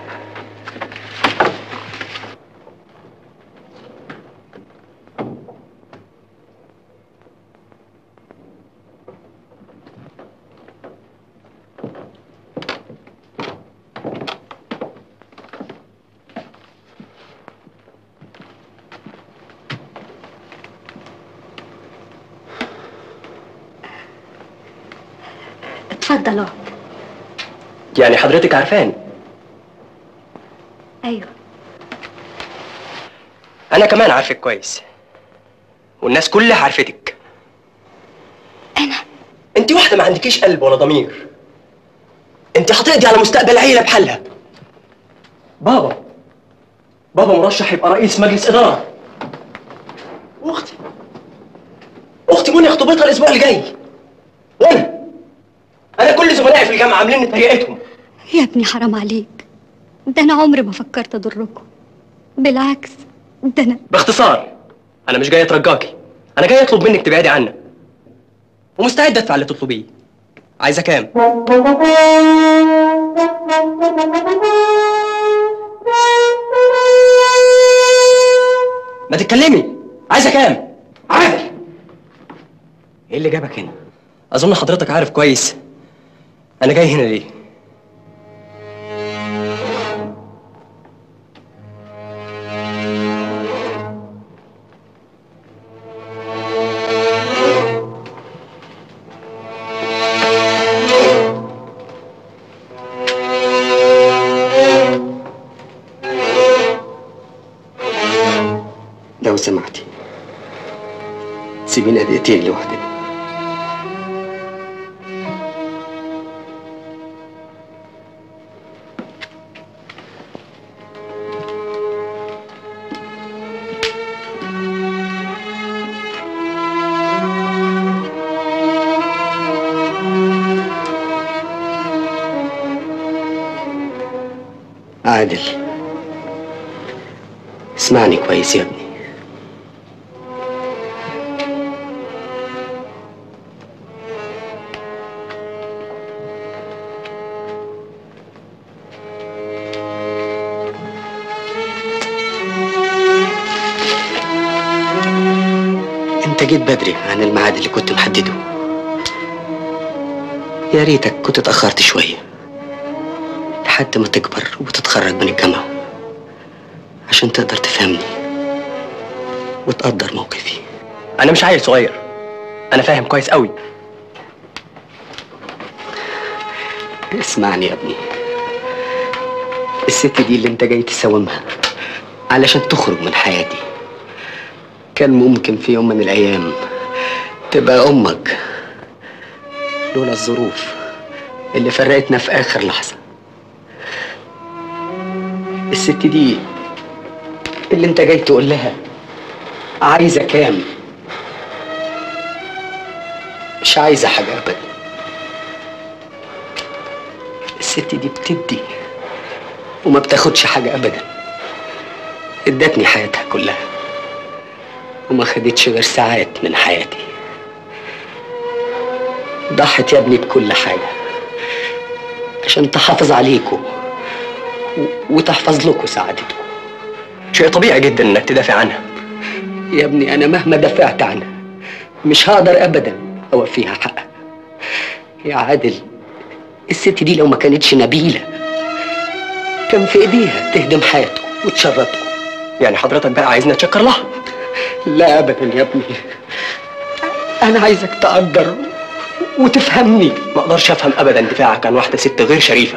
اتفضل اقعد يعني حضرتك عارفاني ايوه انا كمان عارفك كويس والناس كلها عارفتك انا انت واحده ما عندكيش قلب ولا ضمير انت هتقضي على مستقبل عيله بحالها بابا بابا مرشح يبقى رئيس مجلس اداره واختي اختي منى خطوبتها الاسبوع الجاي وانا انا كل زملائي في الجامعه عاملين تريقتهم يا ابني حرام عليك ده انا عمري ما فكرت اضركم بالعكس ده انا باختصار انا مش جاي اترجاكي انا جاي اطلب منك تبعدي عنا ومستعد ادفع اللي تطلبيه عايزه كام ما تتكلمي عايزه كام عادل ايه اللي جابك هنا اظن حضرتك عارف كويس انا جاي هنا ليه لو سمحتي سيبينا دقيقتين لوحدنا عادل اسمعني كويس يا ابني انت جيت بدري عن الميعاد اللي كنت محدده يا ريتك كنت اتأخرت شوية لحد ما تكبر وتتخرج من الجامعة عشان تقدر تفهمني وتقدر موقفي انا مش عيل صغير انا فاهم كويس قوي اسمعني يا ابني الست دي اللي انت جاي تساومها علشان تخرج من حياتي كان ممكن في يوم من الايام تبقى امك لولا الظروف اللي فرقتنا في اخر لحظه الست دي اللي انت جاي تقول لها عايزه كام مش عايزه حاجه ابدا الست دي بتدي وما بتاخدش حاجه ابدا ادتني حياتها كلها وما خدتش غير ساعات من حياتي ضحت يا ابني بكل حاجه عشان تحافظ عليكم و- وتحفظ لكم سعادتكم شيء طبيعي جدا انك تدافع عنها يا ابني انا مهما دافعت عنها مش هقدر ابدا اوفيها حقها يا عادل الست دي لو ما كانتش نبيله كان في ايديها تهدم حياته وتشردكم يعني حضرتك بقى عايزنا نتشكر لها لا ابدا يا ابني انا عايزك تقدر وتفهمني ما اقدرش افهم ابدا دفاعك عن واحده ست غير شريفه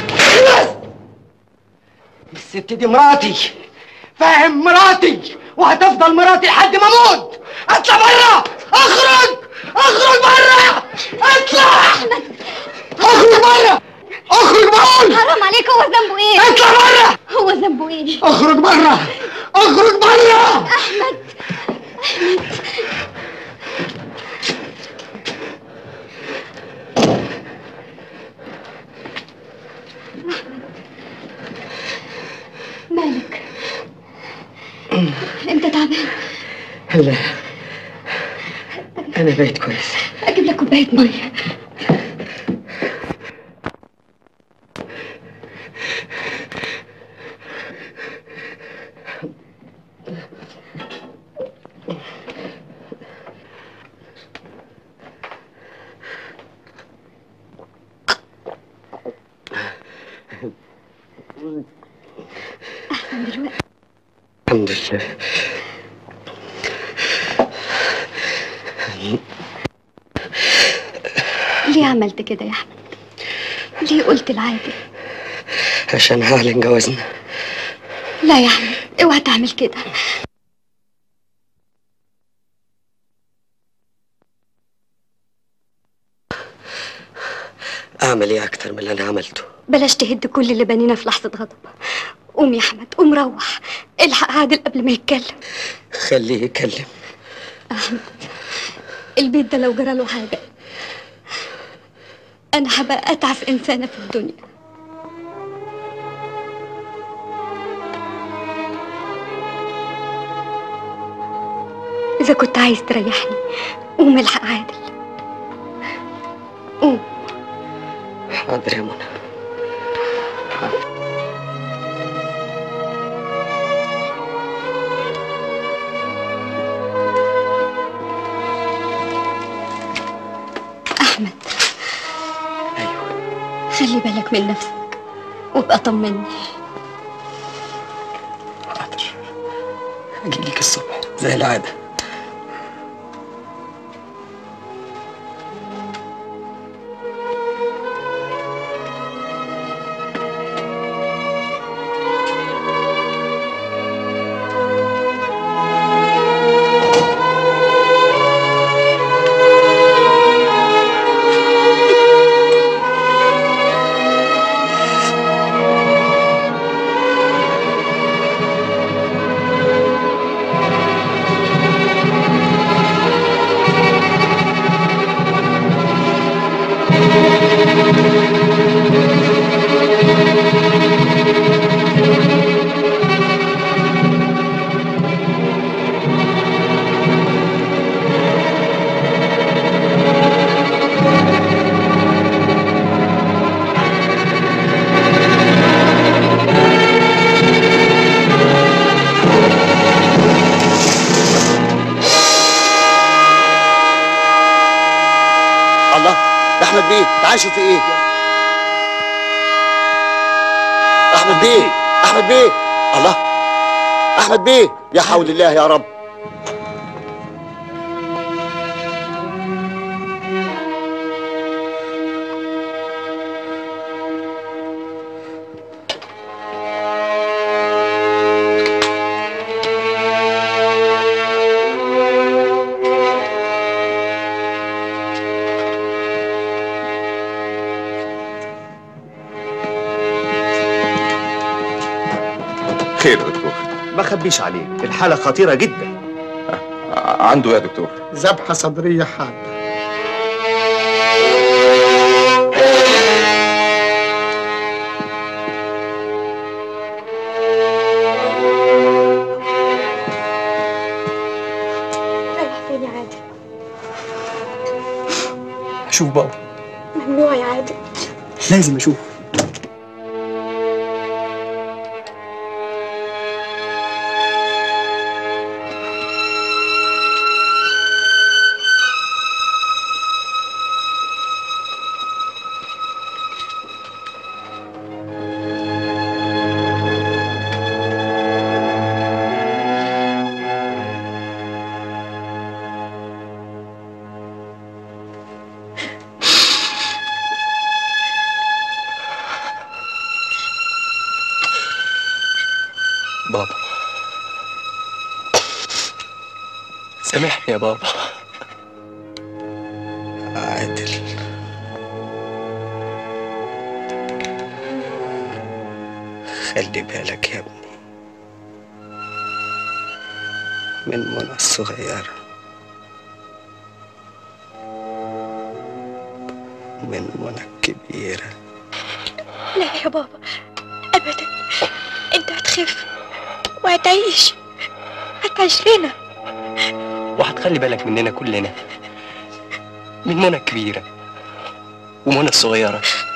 الست دي مراتي فاهم مراتي وهتفضل مراتي لحد ما اموت اطلع بره اخرج اخرج بره اطلع اخرج بره اخرج بقول حرام عليك هو ذنبه ايه؟ اطلع بره هو ذنبه ايه؟ اخرج بره اخرج بره احمد احمد مالك؟ انت تعبان لا انا بقيت كويس اجيب لك كوبايه ميه الحمد لله ليه عملت كده يا احمد ليه قلت العادل عشان هعلن جوازنا لا يا احمد اوعى تعمل كده اعمل ايه اكتر من اللي انا عملته بلاش تهد كل اللي بنينا في لحظة غضب قوم يا احمد قوم روح الحق عادل قبل ما يتكلم خليه يتكلم احمد البيت ده لو جرى له حاجة انا هبقى اتعس انسانة في الدنيا اذا كنت عايز تريحني قوم الحق عادل قوم حاضر يا منى احمد خلي بالك من نفسك وابقى طمني اجيلك الصبح زي العادة الله ده احمد بيه تعال شوف في ايه احمد بيه احمد بيه الله احمد بيه يا حول الله يا رب خير يا دكتور ما خبيش عليك الحالة خطيرة جدا عنده ايه يا دكتور ذبحة صدرية حادة رايح فين يا عادل شوف بابا ممنوع يا عادل لازم اشوف بابا سامحني يا بابا عادل خلي بالك يا ابني من منى الصغيرة من منى الكبيرة لا يا بابا ابدا انت هتخف وهتعيش هتعيش لنا وهتخلي بالك مننا كلنا من منى الكبيرة ومنى الصغيرة